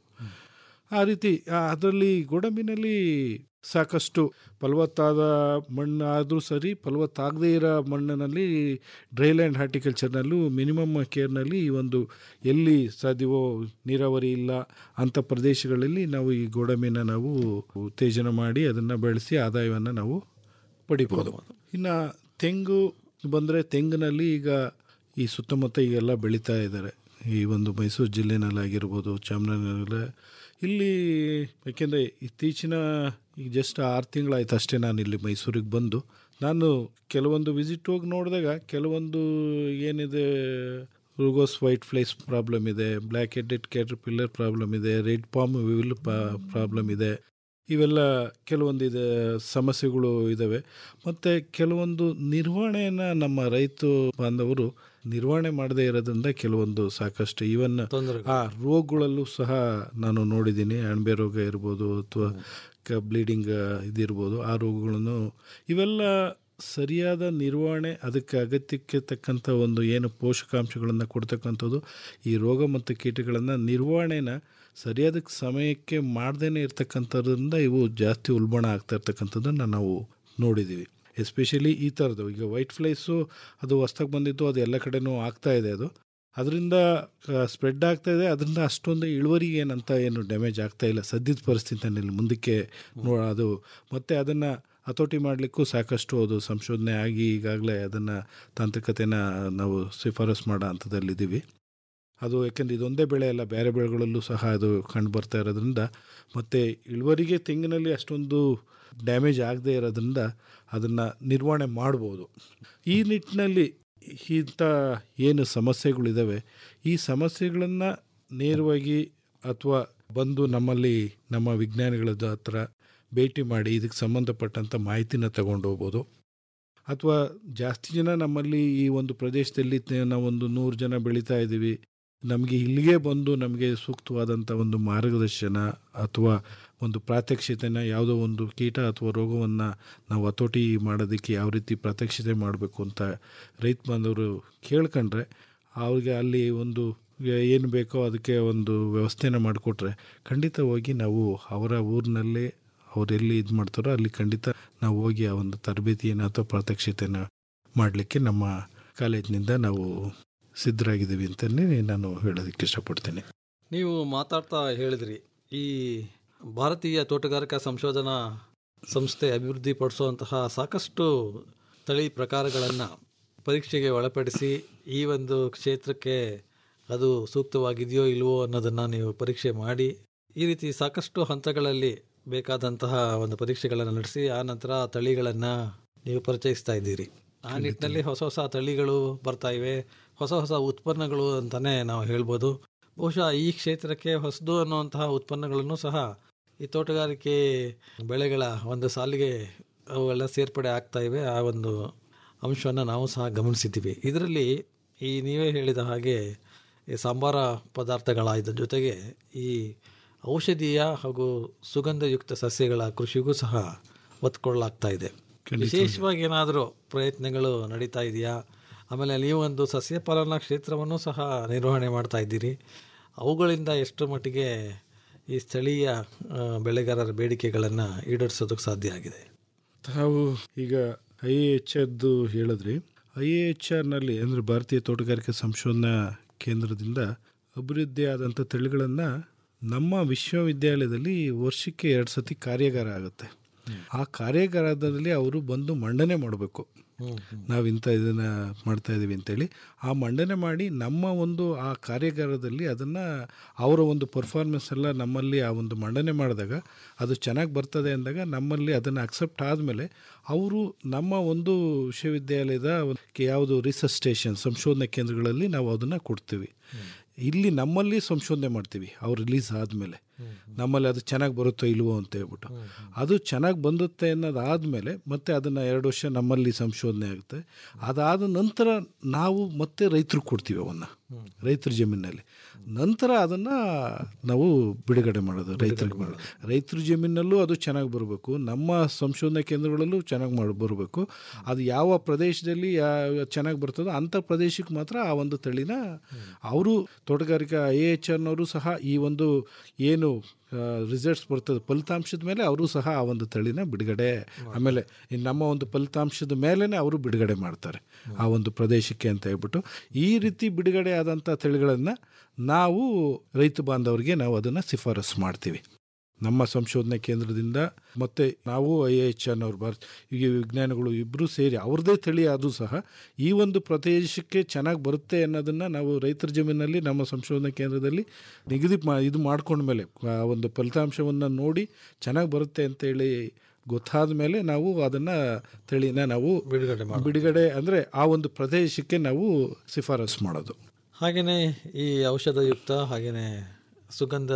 ಆ ರೀತಿ ಅದರಲ್ಲಿ ಗೋಡಂಬಿನಲ್ಲಿ ಸಾಕಷ್ಟು ಫಲವತ್ತಾದ ಮಣ್ಣು ಆದರೂ ಸರಿ ಫಲವತ್ತಾಗದೇ ಇರೋ ಮಣ್ಣಿನಲ್ಲಿ ಡ್ರೈಲ್ಯಾಂಡ್ ಹಾರ್ಟಿಕಲ್ಚರ್ನಲ್ಲೂ ಮಿನಿಮಮ್ ಕೇರ್ನಲ್ಲಿ ಈ ಒಂದು ಎಲ್ಲಿ ಸಾಧ್ಯವೋ ನೀರಾವರಿ ಇಲ್ಲ ಅಂಥ ಪ್ರದೇಶಗಳಲ್ಲಿ ನಾವು ಈ ಗೋಡಂಬಿನ ನಾವು ಉತ್ತೇಜನ ಮಾಡಿ ಅದನ್ನು ಬೆಳೆಸಿ ಆದಾಯವನ್ನು ನಾವು ಪಡಿಬೋದು ಇನ್ನು ತೆಂಗು ಬಂದರೆ ತೆಂಗಿನಲ್ಲಿ ಈಗ ಈ ಸುತ್ತಮುತ್ತ ಈಗೆಲ್ಲ ಬೆಳೀತಾ ಇದ್ದಾರೆ ಈ ಒಂದು ಮೈಸೂರು ಜಿಲ್ಲೆನಲ್ಲಾಗಿರ್ಬೋದು ಚಾಮರಾಜನಗರ ಇಲ್ಲಿ ಯಾಕೆಂದರೆ ಇತ್ತೀಚಿನ ಈಗ ಜಸ್ಟ್ ಆರು ತಿಂಗಳಾಯ್ತು ಅಷ್ಟೇ ನಾನು ಇಲ್ಲಿ ಮೈಸೂರಿಗೆ ಬಂದು ನಾನು ಕೆಲವೊಂದು ವಿಸಿಟ್ ಹೋಗಿ ನೋಡಿದಾಗ ಕೆಲವೊಂದು ಏನಿದೆ ರುಗೋಸ್ ವೈಟ್ ಫ್ಲೈಸ್ ಪ್ರಾಬ್ಲಮ್ ಇದೆ black headed caterpillar problem ಇದೆ ರೆಡ್ ಪಾಮ್ ವಿಲ್ ಪ್ರಾಬ್ಲಮ್ ಇದೆ ಇವೆಲ್ಲ ಕೆಲವೊಂದು ಇದೆ ಸಮಸ್ಯೆಗಳು ಇದ್ದಾವೆ ಮತ್ತು ಕೆಲವೊಂದು ನಿರ್ವಹಣೆಯನ್ನು ನಮ್ಮ ರೈತ ಬಾಂಧವರು ನಿರ್ವಹಣೆ ಮಾಡದೇ ಇರೋದ್ರಿಂದ ಕೆಲವೊಂದು ಸಾಕಷ್ಟು ಈವನ್ ಆ ರೋಗಗಳಲ್ಲೂ ಸಹ ನಾನು ನೋಡಿದ್ದೀನಿ ಅಣಬೆ ರೋಗ ಇರ್ಬೋದು ಅಥವಾ ಕ ಬ್ಲೀಡಿಂಗ್ ಇದಿರ್ಬೋದು ಆ ರೋಗಗಳನ್ನು ಇವೆಲ್ಲ ಸರಿಯಾದ ನಿರ್ವಹಣೆ ಅದಕ್ಕೆ ಅಗತ್ಯಕ್ಕೆ ತಕ್ಕಂಥ ಒಂದು ಏನು ಪೋಷಕಾಂಶಗಳನ್ನು ಕೊಡ್ತಕ್ಕಂಥದ್ದು ಈ ರೋಗ ಮತ್ತು ಕೀಟಗಳನ್ನು ನಿರ್ವಹಣೆನ ಸರಿಯಾದ ಸಮಯಕ್ಕೆ ಮಾಡ್ದೇ ಇರ್ತಕ್ಕಂಥದ್ರಿಂದ ಇವು ಜಾಸ್ತಿ ಉಲ್ಬಣ ಆಗ್ತಾ ಇರ್ತಕ್ಕಂಥದ್ದನ್ನು ನಾವು ನೋಡಿದ್ದೀವಿ ಎಸ್ಪೆಷಲಿ ಈ ಥರದ್ದು ಈಗ ವೈಟ್ ಫ್ಲೈಸು ಅದು ಹೊಸ್ದಾಗಿ ಬಂದಿದ್ದು ಅದು ಎಲ್ಲ ಕಡೆನೂ ಆಗ್ತಾ ಇದೆ ಅದು ಅದರಿಂದ ಸ್ಪ್ರೆಡ್ ಆಗ್ತಾ ಇದೆ ಅದರಿಂದ ಅಷ್ಟೊಂದು ಇಳುವರಿ ಏನಂತ ಏನು ಡ್ಯಾಮೇಜ್ ಆಗ್ತಾ ಇಲ್ಲ ಸದ್ಯದ ಪರಿಸ್ಥಿತಿನಲ್ಲಿ ಮುಂದಕ್ಕೆ ನೋ ಅದು ಮತ್ತು ಅದನ್ನು ಹತೋಟಿ ಮಾಡಲಿಕ್ಕೂ ಸಾಕಷ್ಟು ಅದು ಸಂಶೋಧನೆ ಆಗಿ ಈಗಾಗಲೇ ಅದನ್ನು ತಾಂತ್ರಿಕತೆನ ನಾವು ಶಿಫಾರಸು ಮಾಡೋ ಹಂತದಲ್ಲಿದ್ದೀವಿ ಅದು ಯಾಕೆಂದರೆ ಇದೊಂದೇ ಬೆಳೆ ಅಲ್ಲ ಬೇರೆ ಬೆಳೆಗಳಲ್ಲೂ ಸಹ ಅದು ಕಂಡು ಬರ್ತಾ ಇರೋದ್ರಿಂದ ಮತ್ತು ಇಳುವರಿಗೆ ತೆಂಗಿನಲ್ಲಿ ಅಷ್ಟೊಂದು ಡ್ಯಾಮೇಜ್ ಆಗದೇ ಇರೋದ್ರಿಂದ ಅದನ್ನು ನಿರ್ವಹಣೆ ಮಾಡ್ಬೋದು ಈ ನಿಟ್ಟಿನಲ್ಲಿ ಇಂಥ ಏನು ಸಮಸ್ಯೆಗಳಿದ್ದಾವೆ ಈ ಸಮಸ್ಯೆಗಳನ್ನು ನೇರವಾಗಿ ಅಥವಾ ಬಂದು ನಮ್ಮಲ್ಲಿ ನಮ್ಮ ವಿಜ್ಞಾನಿಗಳ ಹತ್ರ ಭೇಟಿ ಮಾಡಿ ಇದಕ್ಕೆ ಸಂಬಂಧಪಟ್ಟಂಥ ಮಾಹಿತಿನ ತಗೊಂಡು ಹೋಗ್ಬೋದು ಅಥವಾ ಜಾಸ್ತಿ ಜನ ನಮ್ಮಲ್ಲಿ ಈ ಒಂದು ಪ್ರದೇಶದಲ್ಲಿ ತೆ- ನಾವೊಂದು ನೂರು ಜನ ಬೆಳೀತಾ ಇದ್ದೀವಿ ನಮಗೆ ಇಲ್ಲಿಗೆ ಬಂದು ನಮಗೆ ಸೂಕ್ತವಾದಂಥ ಒಂದು ಮಾರ್ಗದರ್ಶನ ಅಥವಾ ಒಂದು ಪ್ರಾತ್ಯಕ್ಷಿತೆನ ಯಾವುದೋ ಒಂದು ಕೀಟ ಅಥವಾ ರೋಗವನ್ನು ನಾವು ಹತೋಟಿ ಮಾಡೋದಕ್ಕೆ ಯಾವ ರೀತಿ ಪ್ರಾತ್ಯಕ್ಷಿತೆ ಮಾಡಬೇಕು ಅಂತ ರೈತ ಬಾಂಧವರು ಕೇಳ್ಕೊಂಡ್ರೆ ಅವ್ರಿಗೆ ಅಲ್ಲಿ ಒಂದು ಏನು ಬೇಕೋ ಅದಕ್ಕೆ ಒಂದು ವ್ಯವಸ್ಥೆನ ಮಾಡಿಕೊಟ್ರೆ ಖಂಡಿತವಾಗಿ ನಾವು ಅವರ ಊರಿನಲ್ಲೇ ಅವರೆಲ್ಲಿ ಇದು ಮಾಡ್ತಾರೋ ಅಲ್ಲಿ ಖಂಡಿತ ನಾವು ಹೋಗಿ ಆ ಒಂದು ತರಬೇತಿಯನ್ನು ಅಥವಾ ಪ್ರಾತ್ಯಕ್ಷಿತೆನ ಮಾಡಲಿಕ್ಕೆ ನಮ್ಮ ಕಾಲೇಜಿನಿಂದ ನಾವು ಸಿದ್ಧರಾಗಿದ್ದೀವಿ ಅಂತಲೇ ನಾನು ಹೇಳೋದಕ್ಕೆ ಇಷ್ಟಪಡ್ತೇನೆ ನೀವು ಮಾತಾಡ್ತಾ ಹೇಳಿದ್ರಿ ಈ ಭಾರತೀಯ ತೋಟಗಾರಿಕಾ ಸಂಶೋಧನಾ ಸಂಸ್ಥೆ ಅಭಿವೃದ್ಧಿಪಡಿಸುವಂತಹ ಸಾಕಷ್ಟು ತಳಿ ಪ್ರಕಾರಗಳನ್ನು ಪರೀಕ್ಷೆಗೆ ಒಳಪಡಿಸಿ ಈ ಒಂದು ಕ್ಷೇತ್ರಕ್ಕೆ ಅದು ಸೂಕ್ತವಾಗಿದೆಯೋ ಇಲ್ವೋ ಅನ್ನೋದನ್ನು ನೀವು ಪರೀಕ್ಷೆ ಮಾಡಿ ಈ ರೀತಿ ಸಾಕಷ್ಟು ಹಂತಗಳಲ್ಲಿ ಬೇಕಾದಂತಹ ಒಂದು ಪರೀಕ್ಷೆಗಳನ್ನು ನಡೆಸಿ ಆ ನಂತರ ಆ ತಳಿಗಳನ್ನು ನೀವು ಪರಿಚಯಿಸ್ತಾ ಇದ್ದೀರಿ ಆ ನಿಟ್ಟಿನಲ್ಲಿ ಹೊಸ ಹೊಸ ತಳಿಗಳು ಬರ್ತಾ ಇವೆ ಹೊಸ ಹೊಸ ಉತ್ಪನ್ನಗಳು ಅಂತಲೇ ನಾವು ಹೇಳ್ಬೋದು ಬಹುಶಃ ಈ ಕ್ಷೇತ್ರಕ್ಕೆ ಹೊಸದು ಅನ್ನುವಂತಹ ಉತ್ಪನ್ನಗಳನ್ನು ಸಹ ಈ ತೋಟಗಾರಿಕೆ ಬೆಳೆಗಳ ಒಂದು ಸಾಲಿಗೆ ಅವೆಲ್ಲ ಸೇರ್ಪಡೆ ಆಗ್ತಾ ಇವೆ ಆ ಒಂದು ಅಂಶವನ್ನು ನಾವು ಸಹ ಗಮನಿಸಿದ್ದೀವಿ ಇದರಲ್ಲಿ ಈ ನೀವೇ ಹೇಳಿದ ಹಾಗೆ ಈ ಸಾಂಬಾರ ಪದಾರ್ಥಗಳ ಇದ್ರ ಜೊತೆಗೆ ಈ ಔಷಧೀಯ ಹಾಗೂ ಸುಗಂಧಯುಕ್ತ ಸಸ್ಯಗಳ ಕೃಷಿಗೂ ಸಹ ಒತ್ತು ಕೊಡಲಾಗ್ತಾ ಇದೆ ವಿಶೇಷವಾಗಿ ಏನಾದರೂ ಪ್ರಯತ್ನಗಳು ನಡೀತಾ ಇದೆಯಾ ಆಮೇಲೆ ನೀವು ಒಂದು ಸಸ್ಯ ಪಾಲನಾ ಕ್ಷೇತ್ರವನ್ನು ಸಹ ನಿರ್ವಹಣೆ ಮಾಡ್ತಾ ಇದ್ದೀರಿ ಅವುಗಳಿಂದ ಎಷ್ಟು ಮಟ್ಟಿಗೆ ಈ ಸ್ಥಳೀಯ ಆ, ಬೆಳೆಗಾರರ ಬೇಡಿಕೆಗಳನ್ನು ಈಡೇರಿಸೋದಕ್ಕೆ ಸಾಧ್ಯ ಆಗಿದೆ ತಾವು ಈಗ ಐ ಎ ಎಚ್ ಆರ್ದು ಹೇಳಿದ್ರಿ ಐ ಎ ಎಚ್ ಆರ್ನಲ್ಲಿ ಅಂದರೆ ಭಾರತೀಯ ತೋಟಗಾರಿಕೆ ಸಂಶೋಧನಾ ಕೇಂದ್ರದಿಂದ ಅಭಿವೃದ್ಧಿ ಆದಂಥ ತಳಿಗಳನ್ನು ನಮ್ಮ ವಿಶ್ವವಿದ್ಯಾಲಯದಲ್ಲಿ ವರ್ಷಕ್ಕೆ ಎರಡು ಸತಿ ಕಾರ್ಯಾಗಾರ ಆಗುತ್ತೆ ಆ ಕಾರ್ಯಾಗಾರದಲ್ಲಿ ಅವರು ಬಂದು ಮಂಡನೆ ಮಾಡಬೇಕು ನಾವು ಇಂಥ ಇದನ್ನು ಮಾಡ್ತಾ ಇದ್ದೀವಿ ಅಂತೇಳಿ ಆ ಮಂಡನೆ ಮಾಡಿ ನಮ್ಮ ಒಂದು ಆ ಕಾರ್ಯಾಗಾರದಲ್ಲಿ ಅದನ್ನು ಅವರ ಒಂದು ಪರ್ಫಾರ್ಮೆನ್ಸ್ ಎಲ್ಲ ನಮ್ಮಲ್ಲಿ ಆ ಒಂದು ಮಂಡನೆ ಮಾಡಿದಾಗ ಅದು ಚೆನ್ನಾಗಿ ಬರ್ತದೆ ಅಂದಾಗ ನಮ್ಮಲ್ಲಿ ಅದನ್ನು ಅಕ್ಸೆಪ್ಟ್ ಆದಮೇಲೆ ಅವರು ನಮ್ಮ ಒಂದು ವಿಶ್ವವಿದ್ಯಾಲಯದ ಒಂದು ಯಾವುದು ರಿಸರ್ಚ್ ಸ್ಟೇಷನ್ ಸಂಶೋಧನಾ ಕೇಂದ್ರಗಳಲ್ಲಿ ನಾವು ಅದನ್ನು ಕೊಡ್ತೀವಿ ಇಲ್ಲಿ ನಮ್ಮಲ್ಲಿ ಸಂಶೋಧನೆ ಮಾಡ್ತೀವಿ ಅವ್ರು ರಿಲೀಸ್ ಆದಮೇಲೆ ನಮ್ಮಲ್ಲಿ ಅದು ಚೆನ್ನಾಗಿ ಬರುತ್ತೋ ಇಲ್ವೋ ಅಂತ ಹೇಳ್ಬಿಟ್ಟು ಅದು ಚೆನ್ನಾಗಿ ಬಂದುತ್ತೆ ಅನ್ನೋದಾದಮೇಲೆ ಮತ್ತೆ ಅದನ್ನು ಎರಡು ವರ್ಷ ನಮ್ಮಲ್ಲಿ ಸಂಶೋಧನೆ ಆಗುತ್ತೆ ಅದಾದ ನಂತರ ನಾವು ಮತ್ತೆ ರೈತರಿಗೆ ಕೊಡ್ತೀವಿ ಅವನ್ನು ರೈತರ ಜಮೀನಲ್ಲಿ ನಂತರ ಅದನ್ನು ನಾವು ಬಿಡುಗಡೆ ಮಾಡೋದು ರೈತರಿಗೆ ಮಾಡೋದು ರೈತರ ಜಮೀನಲ್ಲೂ ಅದು ಚೆನ್ನಾಗಿ ಬರಬೇಕು ನಮ್ಮ ಸಂಶೋಧನಾ ಕೇಂದ್ರಗಳಲ್ಲೂ ಚೆನ್ನಾಗಿ ಮಾಡಿ ಬರಬೇಕು ಅದು ಯಾವ ಪ್ರದೇಶದಲ್ಲಿ ಯಾವ ಚೆನ್ನಾಗಿ ಬರ್ತದೋ ಅಂಥ ಪ್ರದೇಶಕ್ಕೆ ಮಾತ್ರ ಆ ಒಂದು ತಳಿನ ಅವರು ತೋಟಗಾರಿಕಾ ಐ ಎಚ್ ಆರ್ನವರು ಸಹ ಈ ಒಂದು ಏನು ರಿಸಲ್ಟ್ಸ್ ಬರ್ತದೆ ಫಲಿತಾಂಶದ ಮೇಲೆ ಅವರು ಸಹ ಆ ಒಂದು ತಳಿನ ಬಿಡುಗಡೆ ಆಮೇಲೆ ಇನ್ನು ನಮ್ಮ ಒಂದು ಫಲಿತಾಂಶದ ಮೇಲೇ ಅವರು ಬಿಡುಗಡೆ ಮಾಡ್ತಾರೆ ಆ ಒಂದು ಪ್ರದೇಶಕ್ಕೆ ಅಂತ ಹೇಳ್ಬಿಟ್ಟು ಈ ರೀತಿ ಬಿಡುಗಡೆ ಆದಂಥ ತಳಿಗಳನ್ನು ನಾವು ರೈತ ಬಾಂಧವರಿಗೆ ನಾವು ಅದನ್ನು ಶಿಫಾರಸು ಮಾಡ್ತೀವಿ ನಮ್ಮ ಸಂಶೋಧನಾ ಕೇಂದ್ರದಿಂದ ಮತ್ತು ನಾವು ಐ ಎಚ್ ಅನ್ನೋರು ಭಾರತ ಈ ವಿಜ್ಞಾನಿಗಳು ಇಬ್ಬರೂ ಸೇರಿ ಅವ್ರದ್ದೇ ತಳಿ ಆದರೂ ಸಹ ಈ ಒಂದು ಪ್ರದೇಶಕ್ಕೆ ಚೆನ್ನಾಗಿ ಬರುತ್ತೆ ಅನ್ನೋದನ್ನು ನಾವು ರೈತರ ಜಮೀನಲ್ಲಿ ನಮ್ಮ ಸಂಶೋಧನಾ ಕೇಂದ್ರದಲ್ಲಿ ನಿಗದಿ ಮಾ ಇದು ಮಾಡ್ಕೊಂಡ್ಮೇಲೆ ಆ ಒಂದು ಫಲಿತಾಂಶವನ್ನು ನೋಡಿ ಚೆನ್ನಾಗಿ ಬರುತ್ತೆ ಅಂತೇಳಿ ಗೊತ್ತಾದ ಮೇಲೆ ನಾವು ಅದನ್ನು ತಳಿನ ನಾವು ಬಿಡುಗಡೆ ಬಿಡುಗಡೆ ಅಂದರೆ ಆ ಒಂದು ಪ್ರದೇಶಕ್ಕೆ ನಾವು ಶಿಫಾರಸು ಮಾಡೋದು ಹಾಗೆಯೇ ಈ ಔಷಧಯುಕ್ತ ಹಾಗೆಯೇ ಸುಗಂಧ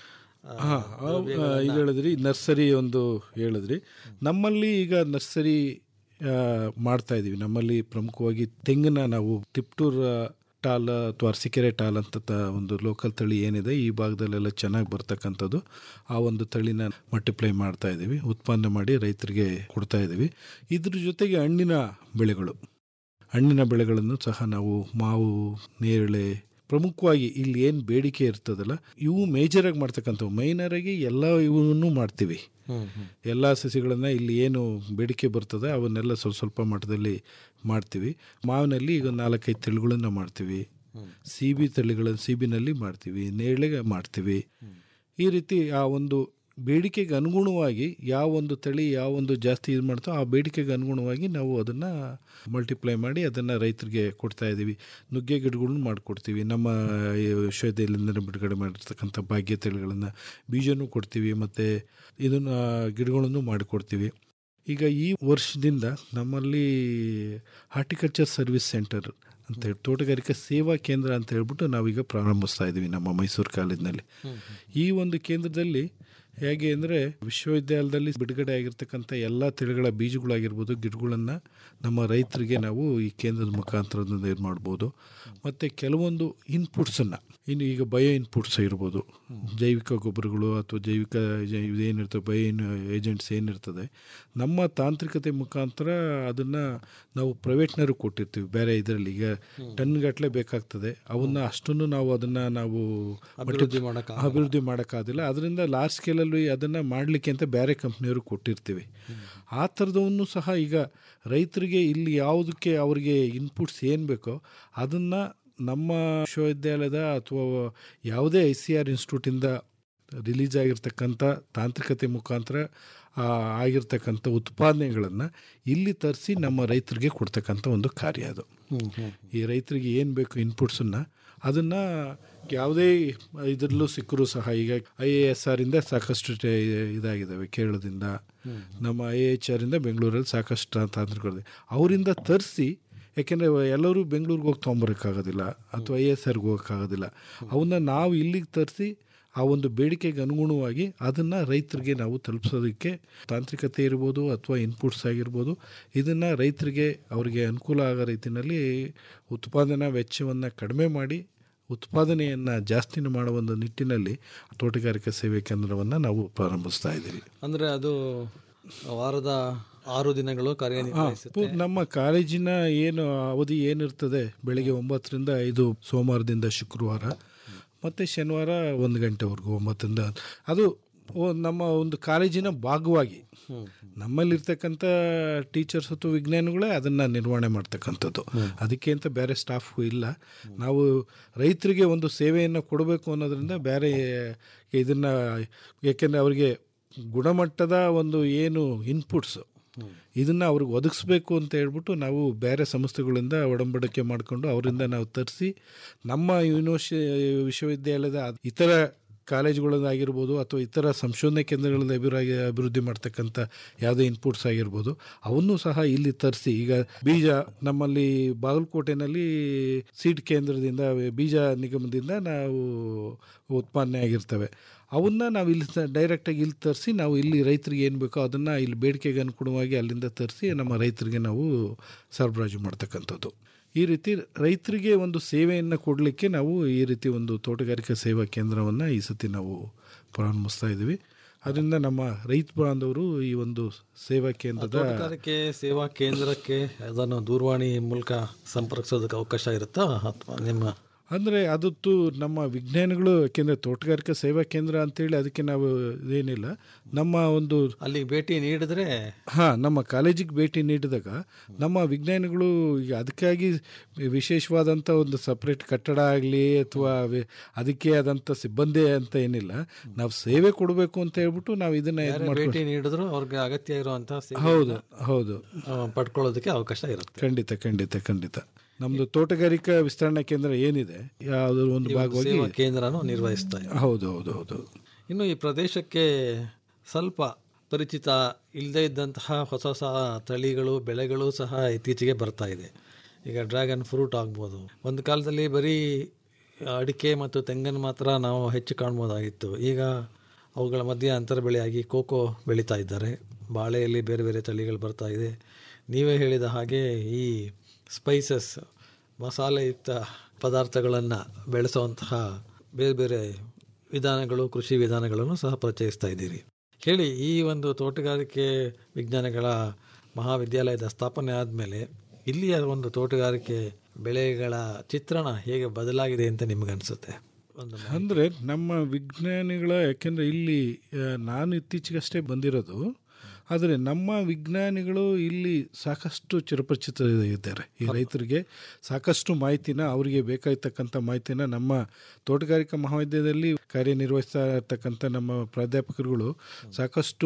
ಆ, ಹಾಂ ದ್ರವ್ಯಗಳನ್ನ- ಈಗ ಹೇಳಿದ್ರಿ ನರ್ಸರಿ ಒಂದು ಹೇಳಿದ್ರಿ ನಮ್ಮಲ್ಲಿ ಈಗ ನರ್ಸರಿ ಆ, ಮಾಡ್ತಾ ಇದ್ದೀವಿ ನಮ್ಮಲ್ಲಿ ಪ್ರಮುಖವಾಗಿ ತೆಂಗಿನ ನಾವು ತಿಪ್ಟೂರ್ ಟಾಲ್ ಅಥವಾ ಅರಸೀಕೆರೆ ಟಾಲ್ ಅಂತ ತ- ಒಂದು ಲೋಕಲ್ ತಳಿ ಏನಿದೆ ಈ ಭಾಗದಲ್ಲೆಲ್ಲ ಚೆನ್ನಾಗಿ ಬರ್ತಕ್ಕಂಥದ್ದು ಆ ಒಂದು ತಳಿನ ಮಲ್ಟಿಪ್ಲೈ ಮಾಡ್ತಾ ಇದ್ದೀವಿ ಉತ್ಪನ್ನ ಮಾಡಿ ರೈತರಿಗೆ ಕೊಡ್ತಾ ಇದ್ದೀವಿ ಇದ್ರ ಜೊತೆಗೆ ಹಣ್ಣಿನ ಬೆಳೆಗಳು ಹಣ್ಣಿನ ಬೆಳೆಗಳನ್ನು ಸಹ ನಾವು ಮಾವು ನೇರಳೆ ಪ್ರಮುಖವಾಗಿ ಇಲ್ಲಿ ಏನು ಬೇಡಿಕೆ ಇರ್ತದಲ್ಲ ಇವು ಮೇಜರಾಗಿ ಮಾಡ್ತಕ್ಕಂಥವು ಮೈನರಾಗಿ ಎಲ್ಲ ಇವನ್ನೂ ಮಾಡ್ತೀವಿ ಹ್ಮ್, ಹ್ಮ್. ಎಲ್ಲ ಸಸಿಗಳನ್ನು ಇಲ್ಲಿ ಏನು ಬೇಡಿಕೆ ಬರ್ತದೆ ಅವನ್ನೆಲ್ಲ ಸ್ವಲ್ಪ ಸ್ವಲ್ಪ ಮಟ್ಟದಲ್ಲಿ ಮಾಡ್ತೀವಿ ಮಾವಿನಲ್ಲಿ ಈಗ ನಾಲ್ಕೈದು ತಳಿಗಳನ್ನು ಮಾಡ್ತೀವಿ ಸಿ ಬಿ ತಳಿಗಳನ್ನು ಸಿ ಬಿನಲ್ಲಿ ಮಾಡ್ತೀವಿ ನೇರಳೆಗೆ ಮಾಡ್ತೀವಿ ಈ ರೀತಿ ಆ ಒಂದು ಬೇಡಿಕೆಗೆ ಅನುಗುಣವಾಗಿ ಯಾವ ಒಂದು ತಳಿ ಯಾವ ಒಂದು ಜಾಸ್ತಿ ಇದು ಮಾಡ್ತೋ ಆ ಬೇಡಿಕೆಗೆ ಅನುಗುಣವಾಗಿ ನಾವು ಅದನ್ನು ಮಲ್ಟಿಪ್ಲೈ ಮಾಡಿ ಅದನ್ನು ರೈತರಿಗೆ ಕೊಡ್ತಾ ಇದ್ದೀವಿ ನುಗ್ಗೆ ಗಿಡಗಳನ್ನ ಮಾಡಿಕೊಡ್ತೀವಿ ನಮ್ಮ ಈ ವಿಶ್ವವಿದ್ಯಾಲಯದಿಂದ ಬಿಡುಗಡೆ ಮಾಡಿರ್ತಕ್ಕಂಥ ಭಾಗ್ಯ ತಳಿಗಳನ್ನು ಬೀಜನೂ ಕೊಡ್ತೀವಿ ಮತ್ತು ಇದನ್ನು ಗಿಡಗಳನ್ನು ಮಾಡಿಕೊಡ್ತೀವಿ ಈಗ ಈ ವರ್ಷದಿಂದ ನಮ್ಮಲ್ಲಿ ಹಾರ್ಟಿಕಲ್ಚರ್ ಸರ್ವಿಸ್ ಸೆಂಟರ್ ಅಂತ ಹೇಳಿ ತೋಟಗಾರಿಕಾ ಸೇವಾ ಕೇಂದ್ರ ಅಂತ ಹೇಳ್ಬಿಟ್ಟು ನಾವೀಗ ಪ್ರಾರಂಭಿಸ್ತಾ ಇದ್ದೀವಿ ನಮ್ಮ ಮೈಸೂರು ಕಾಲೇಜಿನಲ್ಲಿ ಈ ಒಂದು ಕೇಂದ್ರದಲ್ಲಿ ಹೇಗೆ ಅಂದರೆ ವಿಶ್ವವಿದ್ಯಾಲಯದಲ್ಲಿ ಬಿಡುಗಡೆ ಆಗಿರ್ತಕ್ಕಂಥ ಎಲ್ಲ ತಳಿಗಳ ಬೀಜಗಳಾಗಿರ್ಬೋದು ಗಿಡಗಳನ್ನು ನಮ್ಮ ರೈತರಿಗೆ ನಾವು ಈ ಕೇಂದ್ರದ ಮುಖಾಂತರದಿಂದ ಇದು ಮಾಡ್ಬೋದು ಮತ್ತು ಕೆಲವೊಂದು ಇನ್ಪುಟ್ಸನ್ನು ಇನ್ನು ಈಗ ಬಯೋ ಇನ್ಪುಟ್ಸ್ ಇರ್ಬೋದು ಜೈವಿಕ ಗೊಬ್ಬರಗಳು ಅಥವಾ ಜೈವಿಕ ಜೈ- ಇದೇನಿರ್ತದೆ ಬಯೋ ಏಜೆಂಟ್ಸ್ ಏನಿರ್ತದೆ ನಮ್ಮ ತಾಂತ್ರಿಕತೆ ಮುಖಾಂತರ ಅದನ್ನು ನಾವು ಪ್ರೈವೇಟ್ನವ್ರಿಗೆ ಕೊಟ್ಟಿರ್ತೀವಿ ಬೇರೆ ಇದರಲ್ಲಿ ಈಗ ಟನ್ಗಟ್ಟಲೆ ಬೇಕಾಗ್ತದೆ ಅವನ್ನ ಅಷ್ಟನ್ನು ನಾವು ಅದನ್ನು ನಾವು ಅಭಿವೃದ್ಧಿ ಮಟ್ಟ- ಮಾಡೋಕ್ಕಾಗಲ್ಲ. ಅಭಿವೃದ್ಧಿ ಮಾಡೋಕ್ಕಾಗಲ್ಲ ಅದರಿಂದ ಲಾರ್ಜ್ ಸ್ಕೇಲಲ್ಲಿ ಅದನ್ನು ಮಾಡಲಿಕ್ಕೆ ಅಂತ ಬೇರೆ ಕಂಪ್ನಿಯವ್ರಿಗೆ ಕೊಟ್ಟಿರ್ತೀವಿ ಆ ಥರದವನ್ನು ಸಹ ಈಗ ರೈತರಿಗೆ ಇಲ್ಲಿ ಯಾವುದಕ್ಕೆ ಅವರಿಗೆ ಇನ್ಪುಟ್ಸ್ ಏನು ಬೇಕೋ ಅದನ್ನು ನಮ್ಮ ವಿಶ್ವವಿದ್ಯಾಲಯದ ಅಥವಾ ಯಾವುದೇ ಐ ಸಿ ಆರ್ ಇನ್ಸ್ಟಿಟ್ಯೂಟಿಂದ ರಿಲೀಸ್ ಆಗಿರ್ತಕ್ಕಂಥ ತಾಂತ್ರಿಕತೆ ಮುಖಾಂತರ ಆ, ಆಗಿರ್ತಕ್ಕಂಥ ಉತ್ಪಾದನೆಗಳನ್ನು ಇಲ್ಲಿ ತರಿಸಿ ನಮ್ಮ ರೈತರಿಗೆ ಕೊಡ್ತಕ್ಕಂಥ ಒಂದು ಕಾರ್ಯ ಅದು ಈ ರೈತರಿಗೆ ಏನು ಬೇಕು ಇನ್ಪುಟ್ಸನ್ನು ಅದನ್ನು ಯಾವುದೇ ಇದರಲ್ಲೂ ಸಿಕ್ಕರೂ ಸಹ ಈಗ ಐ ಎ ಎಸ್ ಆರಿಂದ ಸಾಕಷ್ಟು ಟೆ- ಇದಾಗಿದ್ದಾವೆ ಕೇರಳದಿಂದ ನಮ್ಮ ಐ ಎಚ್ ಆರಿಂದ ಬೆಂಗಳೂರಲ್ಲಿ ಸಾಕಷ್ಟು ತಾಂತ್ರಿಕರಿದೆ ಅವರಿಂದ ತರಿಸಿ ಯಾಕೆಂದರೆ ಎಲ್ಲರೂ ಬೆಂಗಳೂರಿಗೆ ಹೋಗಿ ತೊಗೊಂಬರೋಕ್ಕಾಗೋದಿಲ್ಲ ಅಥವಾ ಐ ಎಸ್ ಆರ್ಗೆ ಹೋಗೋಕ್ಕಾಗೋದಿಲ್ಲ ಅವನ್ನ ನಾವು ಇಲ್ಲಿಗೆ ತರಿಸಿ ಆ ಒಂದು ಬೇಡಿಕೆಗೆ ಅನುಗುಣವಾಗಿ ಅದನ್ನು ರೈತರಿಗೆ ನಾವು ತಲುಪಿಸೋದಕ್ಕೆ ತಾಂತ್ರಿಕತೆ ಇರ್ಬೋದು ಅಥವಾ ಇನ್ಪುಟ್ಸ್ ಆಗಿರ್ಬೋದು ಇದನ್ನು ರೈತರಿಗೆ ಅವರಿಗೆ ಅನುಕೂಲ ಆಗೋ ರೀತಿಯಲ್ಲಿ ಉತ್ಪಾದನಾ ವೆಚ್ಚವನ್ನು ಕಡಿಮೆ ಮಾಡಿ ಉತ್ಪಾದನೆಯನ್ನು ಜಾಸ್ತಿನ ಮಾಡುವ ಒಂದು ನಿಟ್ಟಿನಲ್ಲಿ ತೋಟಗಾರಿಕಾ ಸೇವೆ ಕೇಂದ್ರವನ್ನು ನಾವು ಪ್ರಾರಂಭಿಸ್ತಾ ಇದ್ದೀವಿ ಅಂದರೆ ಅದು ವಾರದ ಆರು ದಿನಗಳು ಹಾ, ಕಾರ್ಯನಿರ್ವಹಿಸುತ್ತೆ ಪು- ನಮ್ಮ ಕಾಲೇಜಿನ ಏನು ಅವಧಿ ಏನಿರ್ತದೆ ಬೆಳಿಗ್ಗೆ ಒಂಬತ್ತರಿಂದ ಐದು ಸೋಮವಾರದಿಂದ ಶುಕ್ರವಾರ ಮತ್ತು ಶನಿವಾರ ಒಂದು ಗಂಟೆವರೆಗೂ ಒಂಬತ್ತರಿಂದ ಅದು ಓ- ನಮ್ಮ ಒಂದು ಕಾಲೇಜಿನ ಭಾಗವಾಗಿ ನಮ್ಮಲ್ಲಿರ್ತಕ್ಕಂಥ ಟೀಚರ್ಸ್ ಅಥವಾ ವಿಜ್ಞಾನಿಗಳೇ ಅದನ್ನು ನಿರ್ವಹಣೆ ಮಾಡ್ತಕ್ಕಂಥದ್ದು ಅದಕ್ಕೆ ಅಂತ ಬೇರೆ ಸ್ಟಾಫ್ ಇಲ್ಲ ನಾವು ರೈತರಿಗೆ ಒಂದು ಸೇವೆಯನ್ನು ಕೊಡಬೇಕು ಅನ್ನೋದ್ರಿಂದ ಬೇರೆ ಇದನ್ನು ಏಕೆಂದರೆ ಅವರಿಗೆ ಗುಣಮಟ್ಟದ ಒಂದು ಏನು ಇನ್ಪುಟ್ಸ್ ಇದನ್ನು ಅವ್ರಿಗೆ ಒದಗಿಸ್ಬೇಕು ಅಂತ ಹೇಳ್ಬಿಟ್ಟು ನಾವು ಬೇರೆ ಸಂಸ್ಥೆಗಳಿಂದ ಒಡಂಬಡಿಕೆ ಮಾಡಿಕೊಂಡು ಅವರಿಂದ ನಾವು ತರಿಸಿ ನಮ್ಮ ಯೂನಿವರ್ಸಿ ವಿಶ್ವವಿದ್ಯಾಲಯದ ಇತರ ಕಾಲೇಜುಗಳದ್ದಾಗಿರ್ಬೋದು ಅಥವಾ ಇತರ ಸಂಶೋಧನೆ ಕೇಂದ್ರಗಳಲ್ಲಿ ಅಭಿವೃದ್ಧಿ ಅಭಿವೃದ್ಧಿ ಮಾಡ್ತಕ್ಕಂಥ ಯಾವುದೇ ಇನ್ಪುಟ್ಸ್ ಆಗಿರ್ಬೋದು ಅವನ್ನು ಸಹ ಇಲ್ಲಿ ತರಿಸಿ ಈಗ ಬೀಜ ನಮ್ಮಲ್ಲಿ ಬಾಗಲಕೋಟೆನಲ್ಲಿ ಸೀಡ್ ಕೇಂದ್ರದಿಂದ ಬೀಜ ನಿಗಮದಿಂದ ನಾವು ಉತ್ಪಾದನೆ ಆಗಿರ್ತವೆ ಅವನ್ನ ನಾವು ಇಲ್ಲಿ ಡೈರೆಕ್ಟಾಗಿ ಇಲ್ಲಿ ತರಿಸಿ ನಾವು ಇಲ್ಲಿ ರೈತರಿಗೆ ಏನು ಬೇಕೋ ಅದನ್ನು ಇಲ್ಲಿ ಬೇಡಿಕೆಗೆ ಅನುಗುಣವಾಗಿ ಅಲ್ಲಿಂದ ತರಿಸಿ ನಮ್ಮ ರೈತರಿಗೆ ನಾವು ಸರಬರಾಜು ಮಾಡ್ತಕ್ಕಂಥದ್ದು ಈ ರೀತಿ ರೈತರಿಗೆ ಒಂದು ಸೇವೆಯನ್ನು ಕೊಡಲಿಕ್ಕೆ ನಾವು ಈ ರೀತಿ ಒಂದು ತೋಟಗಾರಿಕಾ ಸೇವಾ ಕೇಂದ್ರವನ್ನು ಈ ಸತಿ ನಾವು ಪ್ರಾರಂಭಿಸ್ತಾ ಇದ್ದೀವಿ ಅದರಿಂದ ನಮ್ಮ ರೈತ ಬಾಂಧವರು ಈ ಒಂದು ಸೇವಾ ಕೇಂದ್ರದ ತೋಟಗಾರಿಕೆ ಸೇವಾ ಕೇಂದ್ರಕ್ಕೆ ಅದನ್ನು ದೂರವಾಣಿ ಮೂಲಕ ಸಂಪರ್ಕಿಸೋದಕ್ಕೆ ಅವಕಾಶ ಇರುತ್ತಾ ಅಥವಾ ನಿಮ್ಮ ಅಂದರೆ ಅದತ್ತು ನಮ್ಮ ವಿಜ್ಞಾನಿಗಳು ಯಾಕೆಂದರೆ ತೋಟಗಾರಿಕಾ ಸೇವಾ ಕೇಂದ್ರ ಅಂತೇಳಿ ಅದಕ್ಕೆ ನಾವು ಇದೇನಿಲ್ಲ ನಮ್ಮ ಒಂದು ಅಲ್ಲಿಗೆ ಭೇಟಿ ನೀಡಿದ್ರೆ ಹಾಂ ನಮ್ಮ ಕಾಲೇಜಿಗೆ ಭೇಟಿ ನೀಡಿದಾಗ ನಮ್ಮ ವಿಜ್ಞಾನಿಗಳು ಈಗ ಅದಕ್ಕಾಗಿ ವಿಶೇಷವಾದಂಥ ಒಂದು ಸಪ್ರೇಟ್ ಕಟ್ಟಡ ಆಗಲಿ ಅಥವಾ ವಿ- ಅದಕ್ಕೆ ಆದಂಥ ಸಿಬ್ಬಂದಿ ಅಂತ ಏನಿಲ್ಲ ನಾವು ಸೇವೆ ಕೊಡಬೇಕು ಅಂತ ಹೇಳ್ಬಿಟ್ಟು ನಾವು ಇದನ್ನ ಇದು ಯಾರೇ ಮಾಡ್ಕೊಂಡು ಭೇಟಿ ನೀಡಿದ್ರು ಅವ್ರಿಗೆ ಅಗತ್ಯ ಇರುವಂತಹ ಸೇವೆಯನ್ನ, ಹೌದು ಹೌದು ಆ, ಪಡ್ಕೊಳ್ಳೋದಕ್ಕೆ ಅವಕಾಶ ಇರುತ್ತೆ ಖಂಡಿತ ಖಂಡಿತ ಖಂಡಿತ ನಮ್ಮದು ತೋಟಗಾರಿಕಾ ವಿಸ್ತರಣಾ ಕೇಂದ್ರ ಏನಿದೆ ಯಾವುದೋ ಒಂದು ಈ ಒಂದು ಭಾಗವಾಗಿ ಸೇವಾ ಕೇಂದ್ರನು ನಿರ್ವಹಿಸ್ತಾ ಇದೆ ಹೌದು ಹೌದು ಹೌದು ಇನ್ನು ಈ ಪ್ರದೇಶಕ್ಕೆ ಸ್ವಲ್ಪ ಪರಿಚಿತ ಇಲ್ಲದೇ ಇದ್ದಂತಹ ಹೊಸ ಹೊಸ ತಳಿಗಳು ಬೆಳೆಗಳು ಸಹ ಇತ್ತೀಚೆಗೆ ಬರ್ತಾ ಇದೆ ಈಗ ಡ್ರ್ಯಾಗನ್ ಫ್ರೂಟ್ ಆಗ್ಬೋದು ಒಂದು ಕಾಲದಲ್ಲಿ ಬರೀ ಅಡಿಕೆ ಮತ್ತು ತೆಂಗನ್ನು ಮಾತ್ರ ನಾವು ಹೆಚ್ಚು ಕಾಣ್ಬೋದಾಗಿತ್ತು ಈಗ ಅವುಗಳ ಮಧ್ಯೆ ಅಂತರ ಬೆಳೆಯಾಗಿ ಕೋಕೋ ಬೆಳೀತಾ ಇದ್ದಾರೆ ಬಾಳೆಯಲ್ಲಿ ಬೇರೆ ಬೇರೆ ತಳಿಗಳು ಬರ್ತಾ ಇದೆ ನೀವೇ ಹೇಳಿದ ಹಾಗೆ ಈ ಸ್ಪೈಸಸ್ ಮಸಾಲೆಯುಕ್ತ ಪದಾರ್ಥಗಳನ್ನು ಬೆಳೆಸುವಂತಹ ಬೇರೆ ಬೇರೆ ವಿಧಾನಗಳು ಕೃಷಿ ವಿಧಾನಗಳನ್ನು ಸಹ ಪರಿಚಯಿಸ್ತಾ ಇದ್ದೀರಿ ಹೇಳಿ ಈ ಒಂದು ತೋಟಗಾರಿಕೆ ವಿಜ್ಞಾನಗಳ ಮಹಾವಿದ್ಯಾಲಯದ ಸ್ಥಾಪನೆ ಆದಮೇಲೆ ಇಲ್ಲಿಯ ಒಂದು ತೋಟಗಾರಿಕೆ ಬೆಳೆಗಳ ಚಿತ್ರಣ ಹೇಗೆ ಬದಲಾಗಿದೆ ಅಂತ ನಿಮಗನ್ಸುತ್ತೆ ಒಂದು ಅಂದರೆ ನಮ್ಮ ವಿಜ್ಞಾನಿಗಳ ಯಾಕೆಂದರೆ ಇಲ್ಲಿ ಆ, ನಾನು ಇತ್ತೀಚೆಗಷ್ಟೇ ಬಂದಿರೋದು ಆದರೆ ನಮ್ಮ ವಿಜ್ಞಾನಿಗಳು ಇಲ್ಲಿ ಸಾಕಷ್ಟು ಚಿರಪರಿಚಿತ ಇದ್ದಾರೆ ಈ ರೈತರಿಗೆ ಸಾಕಷ್ಟು ಮಾಹಿತಿನ ಅವರಿಗೆ ಬೇಕಾಗಿರ್ತಕ್ಕಂಥ ಮಾಹಿತಿನ ನಮ್ಮ ತೋಟಗಾರಿಕಾ ಮಹಾವಿದ್ಯಾಲಯದಲ್ಲಿ ಕಾರ್ಯನಿರ್ವಹಿಸ್ತಾ ಇರ್ತಕ್ಕಂಥ ನಮ್ಮ ಪ್ರಾಧ್ಯಾಪಕರುಗಳು ಸಾಕಷ್ಟು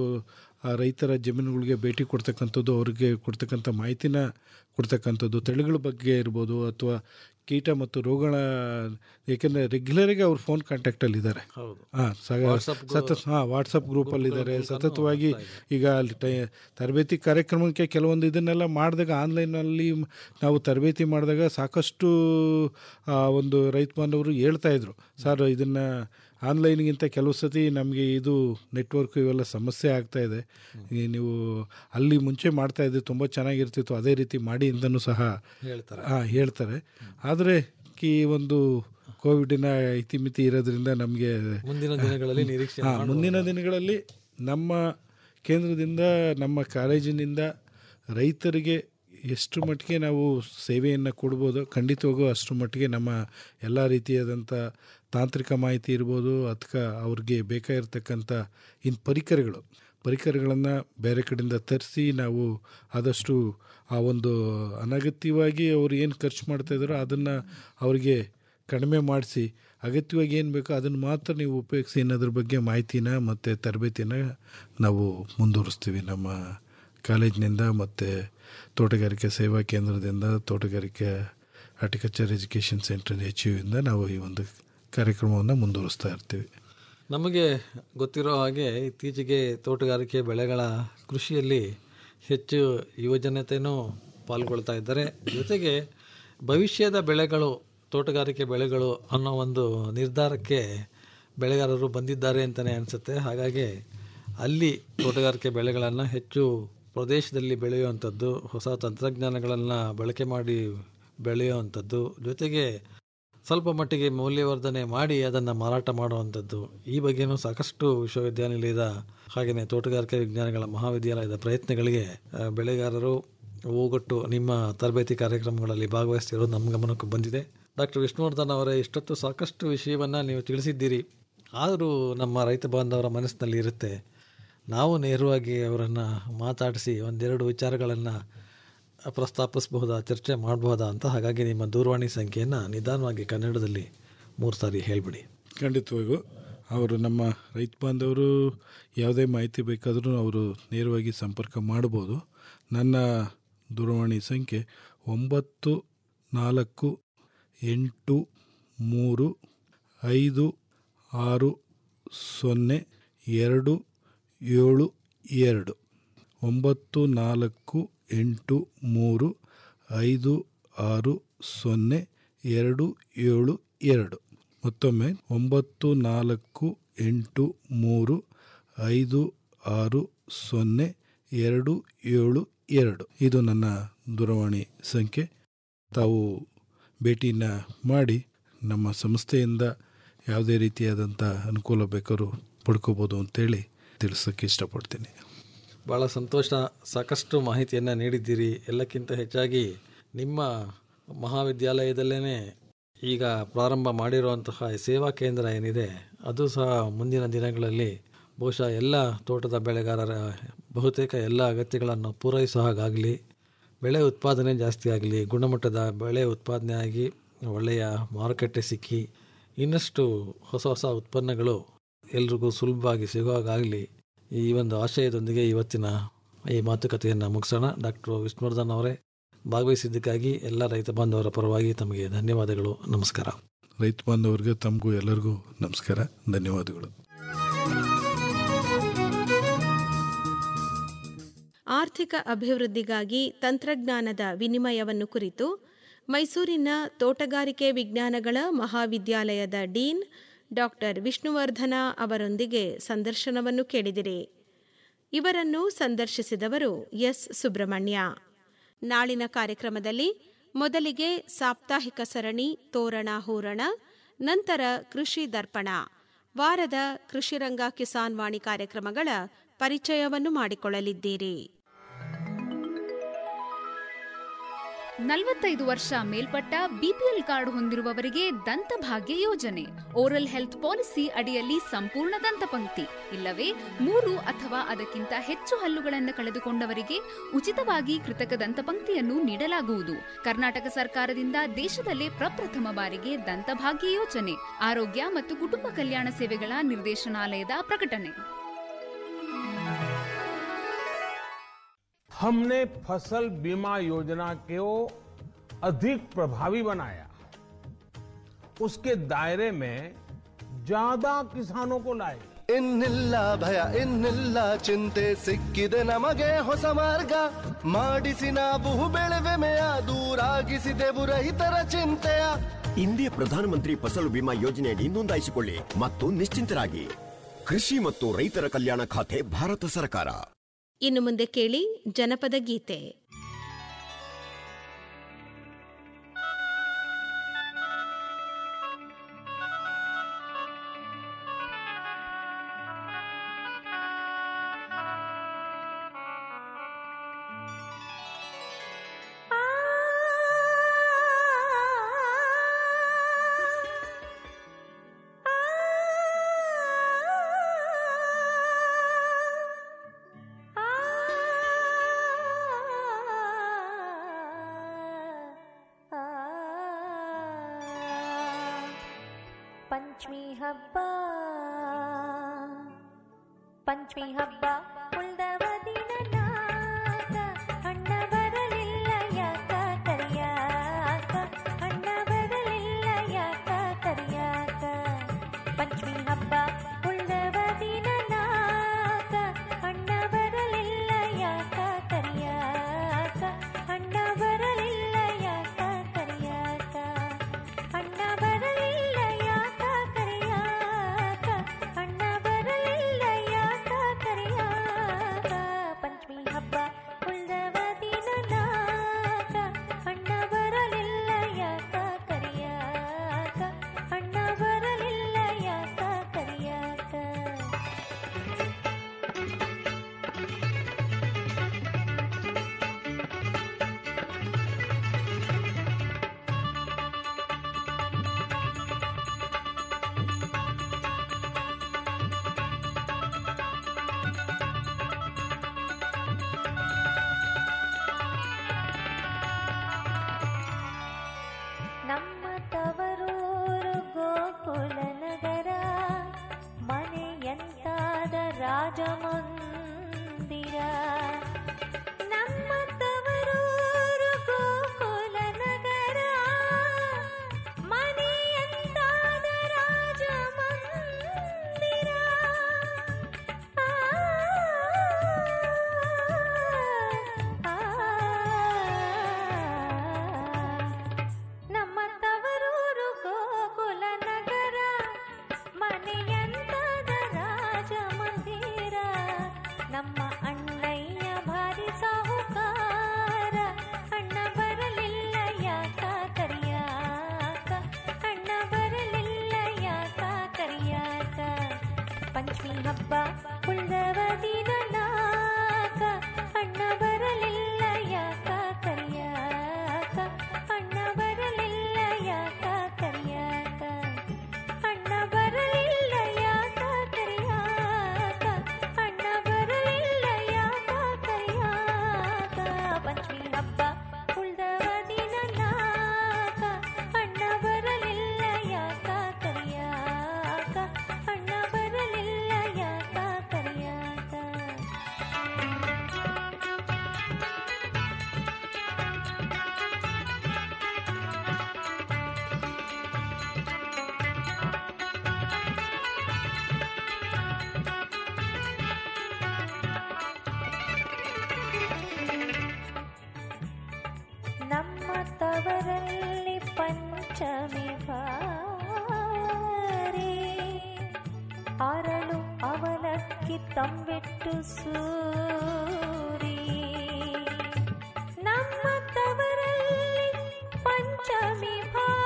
ಆ ರೈತರ ಜಮೀನುಗಳಿಗೆ ಭೇಟಿ ಕೊಡ್ತಕ್ಕಂಥದ್ದು ಅವ್ರಿಗೆ ಕೊಡ್ತಕ್ಕಂಥ ಮಾಹಿತಿನ ಕೊಡ್ತಕ್ಕಂಥದ್ದು ತಳಿಗಳ ಬಗ್ಗೆ ಇರ್ಬೋದು ಅಥವಾ ಕೀಟ ಮತ್ತು ರೋಗಗಳ ಏಕೆಂದರೆ ರೆಗ್ಯುಲರಾಗಿ ಅವ್ರು ಫೋನ್ ಕಾಂಟ್ಯಾಕ್ಟಲ್ಲಿ ಇದ್ದಾರೆ ಹೌದು. ಹಾಂ WhatsApp ಗ್ರೂ- ಸತತ ಹಾಂ ವಾಟ್ಸಪ್ ಗ್ರೂಪಲ್ಲಿ ಇದ್ದಾರೆ ಸತತವಾಗಿ ಈಗ ಅಲ್ಲಿ ಟೈ ತರಬೇತಿ ಕಾರ್ಯಕ್ರಮಕ್ಕೆ ಕೆಲವೊಂದು ಇದನ್ನೆಲ್ಲ ಮಾಡಿದಾಗ ಆನ್ಲೈನಲ್ಲಿ ನಾವು ತರಬೇತಿ ಮಾಡಿದಾಗ ಸಾಕಷ್ಟು ಆ, ಒಂದು ರೈತ ಬಾಂಧವರು ಹೇಳ್ತಾ ಇದ್ರು ಸರ್ ಇದನ್ನು ಆನ್ಲೈನ್ಗಿಂತ ಕೆಲವು ಸತಿ ನಮಗೆ ಇದು ನೆಟ್ವರ್ಕ್ ಇವೆಲ್ಲ ಸಮಸ್ಯೆ ಆಗ್ತಾ ಇದೆ ಈ ನೀವು ಅಲ್ಲಿ ಮುಂಚೆ ಮಾಡ್ತಾ ಇದ್ದೆ ತುಂಬ ಚೆನ್ನಾಗಿರ್ತಿತ್ತು ಅದೇ ರೀತಿ ಮಾಡಿ ಅಂತಲೂ ಸಹ ಹೇಳ್ತಾರೆ. ಹಾಂ ಹೇಳ್ತಾರೆ ಆದರೆ ಈ ಒಂದು ಕೋವಿಡಿನ ಇತಿಮಿತಿ ಇರೋದ್ರಿಂದ ನಮಗೆ ಮುಂದಿನ ದಿನಗಳಲ್ಲಿ ನಿರೀಕ್ಷೆ ಹಾಂ ಮಾಡುವ. ಮುಂದಿನ ದಿನಗಳಲ್ಲಿ ನಮ್ಮ ಕೇಂದ್ರದಿಂದ ನಮ್ಮ ಕಾಲೇಜಿನಿಂದ ರೈತರಿಗೆ ಎಷ್ಟು ಮಟ್ಟಿಗೆ ನಾವು ಸೇವೆಯನ್ನು ಕೊಡ್ಬೋದು ಖಂಡಿತವಾಗೂ ಅಷ್ಟು ಮಟ್ಟಿಗೆ ನಮ್ಮ ಎಲ್ಲ ರೀತಿಯಾದಂಥ ತಾಂತ್ರಿಕ ಮಾಹಿತಿ ಇರ್ಬೋದು ಅಥವಾ ಅವ್ರಿಗೆ ಬೇಕಾಗಿರ್ತಕ್ಕಂಥ ಇನ್ನು ಪರಿಕರಗಳು ಪರಿಕರಗಳನ್ನು ಬೇರೆ ಕಡೆಯಿಂದ ತರಿಸಿ ನಾವು ಆದಷ್ಟು ಆ ಒಂದು ಅನಗತ್ಯವಾಗಿ ಅವ್ರು ಏನು ಖರ್ಚು ಮಾಡ್ತಾ ಇದ್ದಾರೋ ಅದನ್ನು ಅವರಿಗೆ ಕಡಿಮೆ ಮಾಡಿಸಿ ಅಗತ್ಯವಾಗಿ ಏನು ಬೇಕೋ ಅದನ್ನು ಮಾತ್ರ ನೀವು ಉಪಯೋಗಿಸಿ ಅನ್ನೋದ್ರ ಬಗ್ಗೆ ಮಾಹಿತಿನ ಮತ್ತು ತರಬೇತಿನ ನಾವು ಮುಂದುವರಿಸ್ತೀವಿ ನಮ್ಮ ಕಾಲೇಜಿನಿಂದ ಮತ್ತು ತೋಟಗಾರಿಕೆ ಸೇವಾ ಕೇಂದ್ರದಿಂದ ತೋಟಗಾರಿಕೆ ಹಾರ್ಟಿಕಲ್ಚರ್ ಎಜುಕೇಷನ್ ಸೆಂಟರ್ ಎಚ್ ಯುವಿಂದ ನಾವು ಈ ಒಂದು ಕಾರ್ಯಕ್ರಮವನ್ನು ಮುಂದುವರಿಸ್ತಾ ಇರ್ತೀವಿ ನಮಗೆ ಗೊತ್ತಿರೋ ಹಾಗೆ ಇತ್ತೀಚೆಗೆ ತೋಟಗಾರಿಕೆ ಬೆಳೆಗಳ ಕೃಷಿಯಲ್ಲಿ ಹೆಚ್ಚು ಯುವಜನತೆಯೂ ಪಾಲ್ಗೊಳ್ತಾ ಇದ್ದಾರೆ ಜೊತೆಗೆ ಭವಿಷ್ಯದ ಬೆಳೆಗಳು ತೋಟಗಾರಿಕೆ ಬೆಳೆಗಳು ಅನ್ನೋ ಒಂದು ನಿರ್ಧಾರಕ್ಕೆ ಬೆಳೆಗಾರರು ಬಂದಿದ್ದಾರೆ ಅಂತಲೇ ಅನಿಸುತ್ತೆ ಹಾಗಾಗಿ ಅಲ್ಲಿ ತೋಟಗಾರಿಕೆ ಬೆಳೆಗಳನ್ನು ಹೆಚ್ಚು ಪ್ರದೇಶದಲ್ಲಿ ಬೆಳೆಯುವಂಥದ್ದು ಹೊಸ ತಂತ್ರಜ್ಞಾನಗಳನ್ನು ಬಳಕೆ ಮಾಡಿ ಬೆಳೆಯುವಂಥದ್ದು ಜೊತೆಗೆ ಸ್ವಲ್ಪ ಮಟ್ಟಿಗೆ ಮೌಲ್ಯವರ್ಧನೆ ಮಾಡಿ ಅದನ್ನು ಮಾರಾಟ ಮಾಡುವಂಥದ್ದು ಈ ಬಗ್ಗೆನೂ ಸಾಕಷ್ಟು ವಿಶ್ವವಿದ್ಯಾನಿಲಯದ ಹಾಗೆಯೇ ತೋಟಗಾರಿಕೆ ವಿಜ್ಞಾನಗಳ ಮಹಾವಿದ್ಯಾಲಯದ ಪ್ರಯತ್ನಗಳಿಗೆ ಆ, ಬೆಳೆಗಾರರು ಹೋಗೊಟ್ಟು ನಿಮ್ಮ ತರಬೇತಿ ಕಾರ್ಯಕ್ರಮಗಳಲ್ಲಿ ಭಾಗವಹಿಸ್ತಿರೋದು ನಮ್ಮ ಗಮನಕ್ಕೆ ಬಂದಿದೆ ಡಾಕ್ಟರ್ ವಿಷ್ಣುವರ್ಧನ್ ಅವರೇ ಇಷ್ಟೊತ್ತು ಸಾಕಷ್ಟು ವಿಷಯವನ್ನು ನೀವು ತಿಳಿಸಿದ್ದೀರಿ ಆದರೂ ನಮ್ಮ ರೈತ ಬಾಂಧವರ ಮನಸ್ಸಿನಲ್ಲಿ ಇರುತ್ತೆ ನಾವು ನೇರವಾಗಿ ಅವರನ್ನು ಮಾತಾಡಿಸಿ ಒಂದೆರಡು ವಿಚಾರಗಳನ್ನು ಪ್ರಸ್ತಾಪಿಸಬಹುದಾ ಚರ್ಚೆ ಮಾಡಬಹುದಾ ಅಂತ ಹಾಗಾಗಿ ನಿಮ್ಮ ದೂರವಾಣಿ ಸಂಖ್ಯೆಯನ್ನು ನಿಧಾನವಾಗಿ ಕನ್ನಡದಲ್ಲಿ ಮೂರು ಸಾರಿ ಹೇಳಿಬಿಡಿ ಖಂಡಿತವಾಗೂ ಅವರು ನಮ್ಮ ರೈತ ಬಾಂಧವರು ಯಾವುದೇ ಮಾಹಿತಿ ಬೇಕಾದರೂ ಅವರು ನೇರವಾಗಿ ಸಂಪರ್ಕ ಮಾಡ್ಬೋದು ನನ್ನ ದೂರವಾಣಿ ಸಂಖ್ಯೆ ಒಂಬತ್ತು ನಾಲ್ಕು ಎಂಟು ಮೂರು ಐದು ಆರು ಸೊನ್ನೆ ಎರಡು ಏಳು ಎರಡು ಒಂಬತ್ತು ನಾಲ್ಕು ಎಂಟು ಮೂರು ಐದು ಆರು ಸೊನ್ನೆ ಎರಡು ಏಳು ಎರಡು ಮತ್ತೊಮ್ಮೆ ಒಂಬತ್ತು ನಾಲ್ಕು ಎಂಟು ಮೂರು ಐದು ಆರು ಸೊನ್ನೆ ಎರಡು ಏಳು ಎರಡು ಇದು ನನ್ನ ದೂರವಾಣಿ ಸಂಖ್ಯೆ ತಾವು ಭೇಟಿನ ಮಾಡಿ ನಮ್ಮ ಸಂಸ್ಥೆಯಿಂದ ಯಾವುದೇ ರೀತಿಯಾದಂಥ ಅನುಕೂಲ ಬೇಕಾದ್ರೂ ಪಡ್ಕೋಬೋದು ಅಂತೇಳಿ ತಿಳಿಸೋಕ್ಕೆ ಇಷ್ಟಪಡ್ತೀನಿ ಭಾಳ ಸಂತೋಷ ಸಾಕಷ್ಟು ಮಾಹಿತಿಯನ್ನು ನೀಡಿದ್ದೀರಿ ಎಲ್ಲಕ್ಕಿಂತ ಹೆಚ್ಚಾಗಿ ನಿಮ್ಮ ಮಹಾವಿದ್ಯಾಲಯದಲ್ಲೇ ಈಗ ಪ್ರಾರಂಭ ಮಾಡಿರುವಂತಹ ಈ ಸೇವಾ ಕೇಂದ್ರ ಏನಿದೆ ಅದು ಸಹ ಮುಂದಿನ ದಿನಗಳಲ್ಲಿ ಬಹುಶಃ ಎಲ್ಲ ತೋಟದ ಬೆಳೆಗಾರರ ಬಹುತೇಕ ಎಲ್ಲ ಅಗತ್ಯಗಳನ್ನು ಪೂರೈಸೋ ಹಾಗಾಗಲಿ ಬೆಳೆ ಉತ್ಪಾದನೆ ಜಾಸ್ತಿ ಆಗಲಿ ಗುಣಮಟ್ಟದ ಬೆಳೆ ಉತ್ಪಾದನೆ ಆಗಿ ಒಳ್ಳೆಯ ಮಾರುಕಟ್ಟೆ ಸಿಕ್ಕಿ ಇನ್ನಷ್ಟು ಹೊಸ ಹೊಸ ಉತ್ಪನ್ನಗಳು ಎಲ್ರಿಗೂ ಸುಲಭವಾಗಿ ಸಿಗುವಾಗಲಿ ಈ ಒಂದು ಆಶಯದೊಂದಿಗೆ ಇವತ್ತಿನ ಈ ಮಾತುಕತೆಯನ್ನು ಮುಗಿಸೋಣ ಡಾಕ್ಟರ್ ವಿಷ್ಣುವರ್ಧನ್ ಅವರೇ ಭಾಗವಹಿಸಿದ್ದಕ್ಕಾಗಿ ಎಲ್ಲ ರೈತ ಬಾಂಧವರ ಪರವಾಗಿ ತಮಗೆ ಧನ್ಯವಾದಗಳು ನಮಸ್ಕಾರ ರೈತ ಬಾಂಧವರಿಗೆ ತಮಗೂ ಎಲ್ಲರಿಗೂ ನಮಸ್ಕಾರ ಧನ್ಯವಾದಗಳು ಆರ್ಥಿಕ ಅಭಿವೃದ್ಧಿಗಾಗಿ ತಂತ್ರಜ್ಞಾನದ ವಿನಿಮಯವನ್ನು ಕುರಿತು ಮೈಸೂರಿನ ತೋಟಗಾರಿಕೆ ವಿಜ್ಞಾನಗಳ ಮಹಾವಿದ್ಯಾಲಯದ ಡೀನ್ ಡಾಕ್ಟರ್ ವಿಷ್ಣುವರ್ಧನ ಅವರೊಂದಿಗೆ ಸಂದರ್ಶನವನ್ನು ಕೇಳಿದಿರಿ ಇವರನ್ನು ಸಂದರ್ಶಿಸಿದವರು ಎಸ್ ಸುಬ್ರಹ್ಮಣ್ಯ ನಾಳಿನ ಕಾರ್ಯಕ್ರಮದಲ್ಲಿ ಮೊದಲಿಗೆ ಸಾಪ್ತಾಹಿಕ ಸರಣಿ ತೋರಣ ಹೂರಣ ನಂತರ ಕೃಷಿ ದರ್ಪಣ ವಾರದ ಕೃಷಿರಂಗ ಕಿಸಾನ್ ವಾಣಿ ಕಾರ್ಯಕ್ರಮಗಳ ಪರಿಚಯವನ್ನು ಮಾಡಿಕೊಳ್ಳಲಿದ್ದೀರಿ ನಲವತ್ತೈದು ವರ್ಷ ಮೇಲ್ಪಟ್ಟ ಬಿಪಿಎಲ್ ಕಾರ್ಡ್ ಹೊಂದಿರುವವರಿಗೆ ದಂತಭಾಗ್ಯ ಯೋಜನೆ ಓರಲ್ ಹೆಲ್ತ್ ಪಾಲಿಸಿ ಅಡಿಯಲ್ಲಿ ಸಂಪೂರ್ಣ ದಂತಪಂಕ್ತಿ ಇಲ್ಲವೇ ಮೂರು ಅಥವಾ ಅದಕ್ಕಿಂತ ಹೆಚ್ಚು ಹಲ್ಲುಗಳನ್ನು ಕಳೆದುಕೊಂಡವರಿಗೆ ಉಚಿತವಾಗಿ ಕೃತಕ ದಂತಪಂಕ್ತಿಯನ್ನು ನೀಡಲಾಗುವುದು ಕರ್ನಾಟಕ ಸರ್ಕಾರದಿಂದ ದೇಶದಲ್ಲೇ ಪ್ರಪ್ರಥಮ ಬಾರಿಗೆ ದಂತಭಾಗ್ಯ ಯೋಜನೆ ಆರೋಗ್ಯ ಮತ್ತು ಕುಟುಂಬ ಕಲ್ಯಾಣ ಸೇವೆಗಳ ನಿರ್ದೇಶನಾಲಯದ ಪ್ರಕಟಣೆ हमने फसल बीमा योजना को अधिक प्रभावी बनाया उसके दायरे में ज्यादा किसानों को लाए ಇನ್ನಿಲ್ಲ ಭಯ ಇನ್ನಿಲ್ಲ ಚಿಂತೆ ಸಿಕ್ಕಿದೆ ನಮಗೆ ಹೊಸ ಮಾರ್ಗ ಮಾಡಿಸಿ ನಾವು ಬೆಳೆವೆಮೆಯ ದೂರಾಗಿಸಿದೆವು ರೈತರ ಚಿಂತೆಯ ಇಂದೇ ಪ್ರಧಾನಮಂತ್ರಿ ಫಸಲು ಬಿಮಾ ಯೋಜನೆಯಡಿ ನೋಂದಾಯಿಸಿಕೊಳ್ಳಿ ಮತ್ತು ನಿಶ್ಚಿಂತರಾಗಿ ಕೃಷಿ ಮತ್ತು ರೈತರ ಕಲ್ಯಾಣ ಖಾತೆ ಭಾರತ ಸರ್ಕಾರ ಇನ್ನು ಮುಂದೆ ಕೇಳಿ ಜನಪದ ಗೀತೆ ಪಂಚಮಿ ಹಬ್ಬ ಪಂಚಮಿ ಹಬ್ಬ ಉಳ್ದವ ದಿನ ನಾಕ ಅಣ್ಣ ಬರಲಿಲ್ಲ ಯಾಕ ಕರಿಯಾಕ ಅಣ್ಣ ಬರಲಿಲ್ಲ ಯಾಕ ಕರಿಯಾಕ ಪಂಚಮಿ ಹಬ್ಬ ಉಳ್ದವ ದಿನ ನಾಕ ಅಣ್ಣ ಬರಲಿಲ್ಲ ಯಾಕ ಕರಿಯಾಕ ಅಣ್ಣ ಬರಲಿಲ್ಲ ಯಾಕ ಕರಿಯಾಕ ಅಣ್ಣ ಬರಲಿಲ್ಲ ಯಾಕ ಕರಿಯಾಕ ಅಣ್ಣ ಬರಲಿಲ್ಲ ಯಾಕ ಕರಿಯಾಕ ಪಂಚಮಿ ಹಬ್ಬ ಉಳ್ದವ ದಿನ ನಾಕ ಅಣ್ಣ ಬರಲಿಲ್ಲ ಯಾಕ ಕರಿಯಾಕ ಅಣ್ಣ ಬರಲಿಲ್ಲ ಯಾಕ ಕರಿಯಾಕ ನಮ್ಮ ತವರೂರು ಗೋಕುಲ ನಗರ ಮನೆಯಂತಾದ ರಾಜಮಂದಿರ ನಮ್ಮ ತವರೂರು ಗೋಕುಲ ನಗರ ಮನೆಯಂತಾದ ರಾಜಮಂದಿರ ನಮ್ಮ ತವರೂರು ಗೋಕುಲ ನಗರ ಮನೆಯಂತದ ರಾಜ ಮಂದಿರ ನಮ್ಮ ಅಣ್ಣಯ್ಯ ಭಾರಿ ಸಾಹುಕಾರ ಅಣ್ಣ ಬರಲಿಲ್ಲ ಯಾಕ ಕರಿಯಾಕ ಅಣ್ಣ ಬರಲಿಲ್ಲ ಯಾಕ ಕರಿಯಾಕ ಪಂಚಮಿ ಹಬ್ಬ ಉಳ್ದವ ದಿನ ನಾಕ ಅಣ್ಣ ಬರಲಿಲ್ಲ ಯಾಕ ಕರಿಯಾಕ ಅಣ್ಣ ಬರಲಿಲ್ಲ ಯಾಕ ಕರಿಯಾಕ ಅಣ್ಣ ಬರಲಿಲ್ಲ ಯಾಕ ಕರಿಯಾಕ ಅಣ್ಣ ಬರಲಿಲ್ಲ ಯಾಕ ಕರಿಯಾಕ ಪಂಚಮಿ ಹಬ್ಬ ಉಳ್ದವ ದಿನ ನಾಕ ಅಣ್ಣ ಬರಲಿಲ್ಲ ಯಾಕ ಕರಿಯಾಕ ಅಣ್ಣ ಬರಲಿಲ್ಲ ಯಾಕ ಕರಿಯಾಕ ನಮ್ಮ ತವರಲ್ಲಿ ಪಂಚಮಿ ಬಾರಿ ಅರಳು ಅವಲಕ್ಕಿ ತಂಬಿಟ್ಟು ಸೂರಿ ನಮ್ಮ ತವರಲ್ಲಿ ಪಂಚಮಿ ಭಾರಿ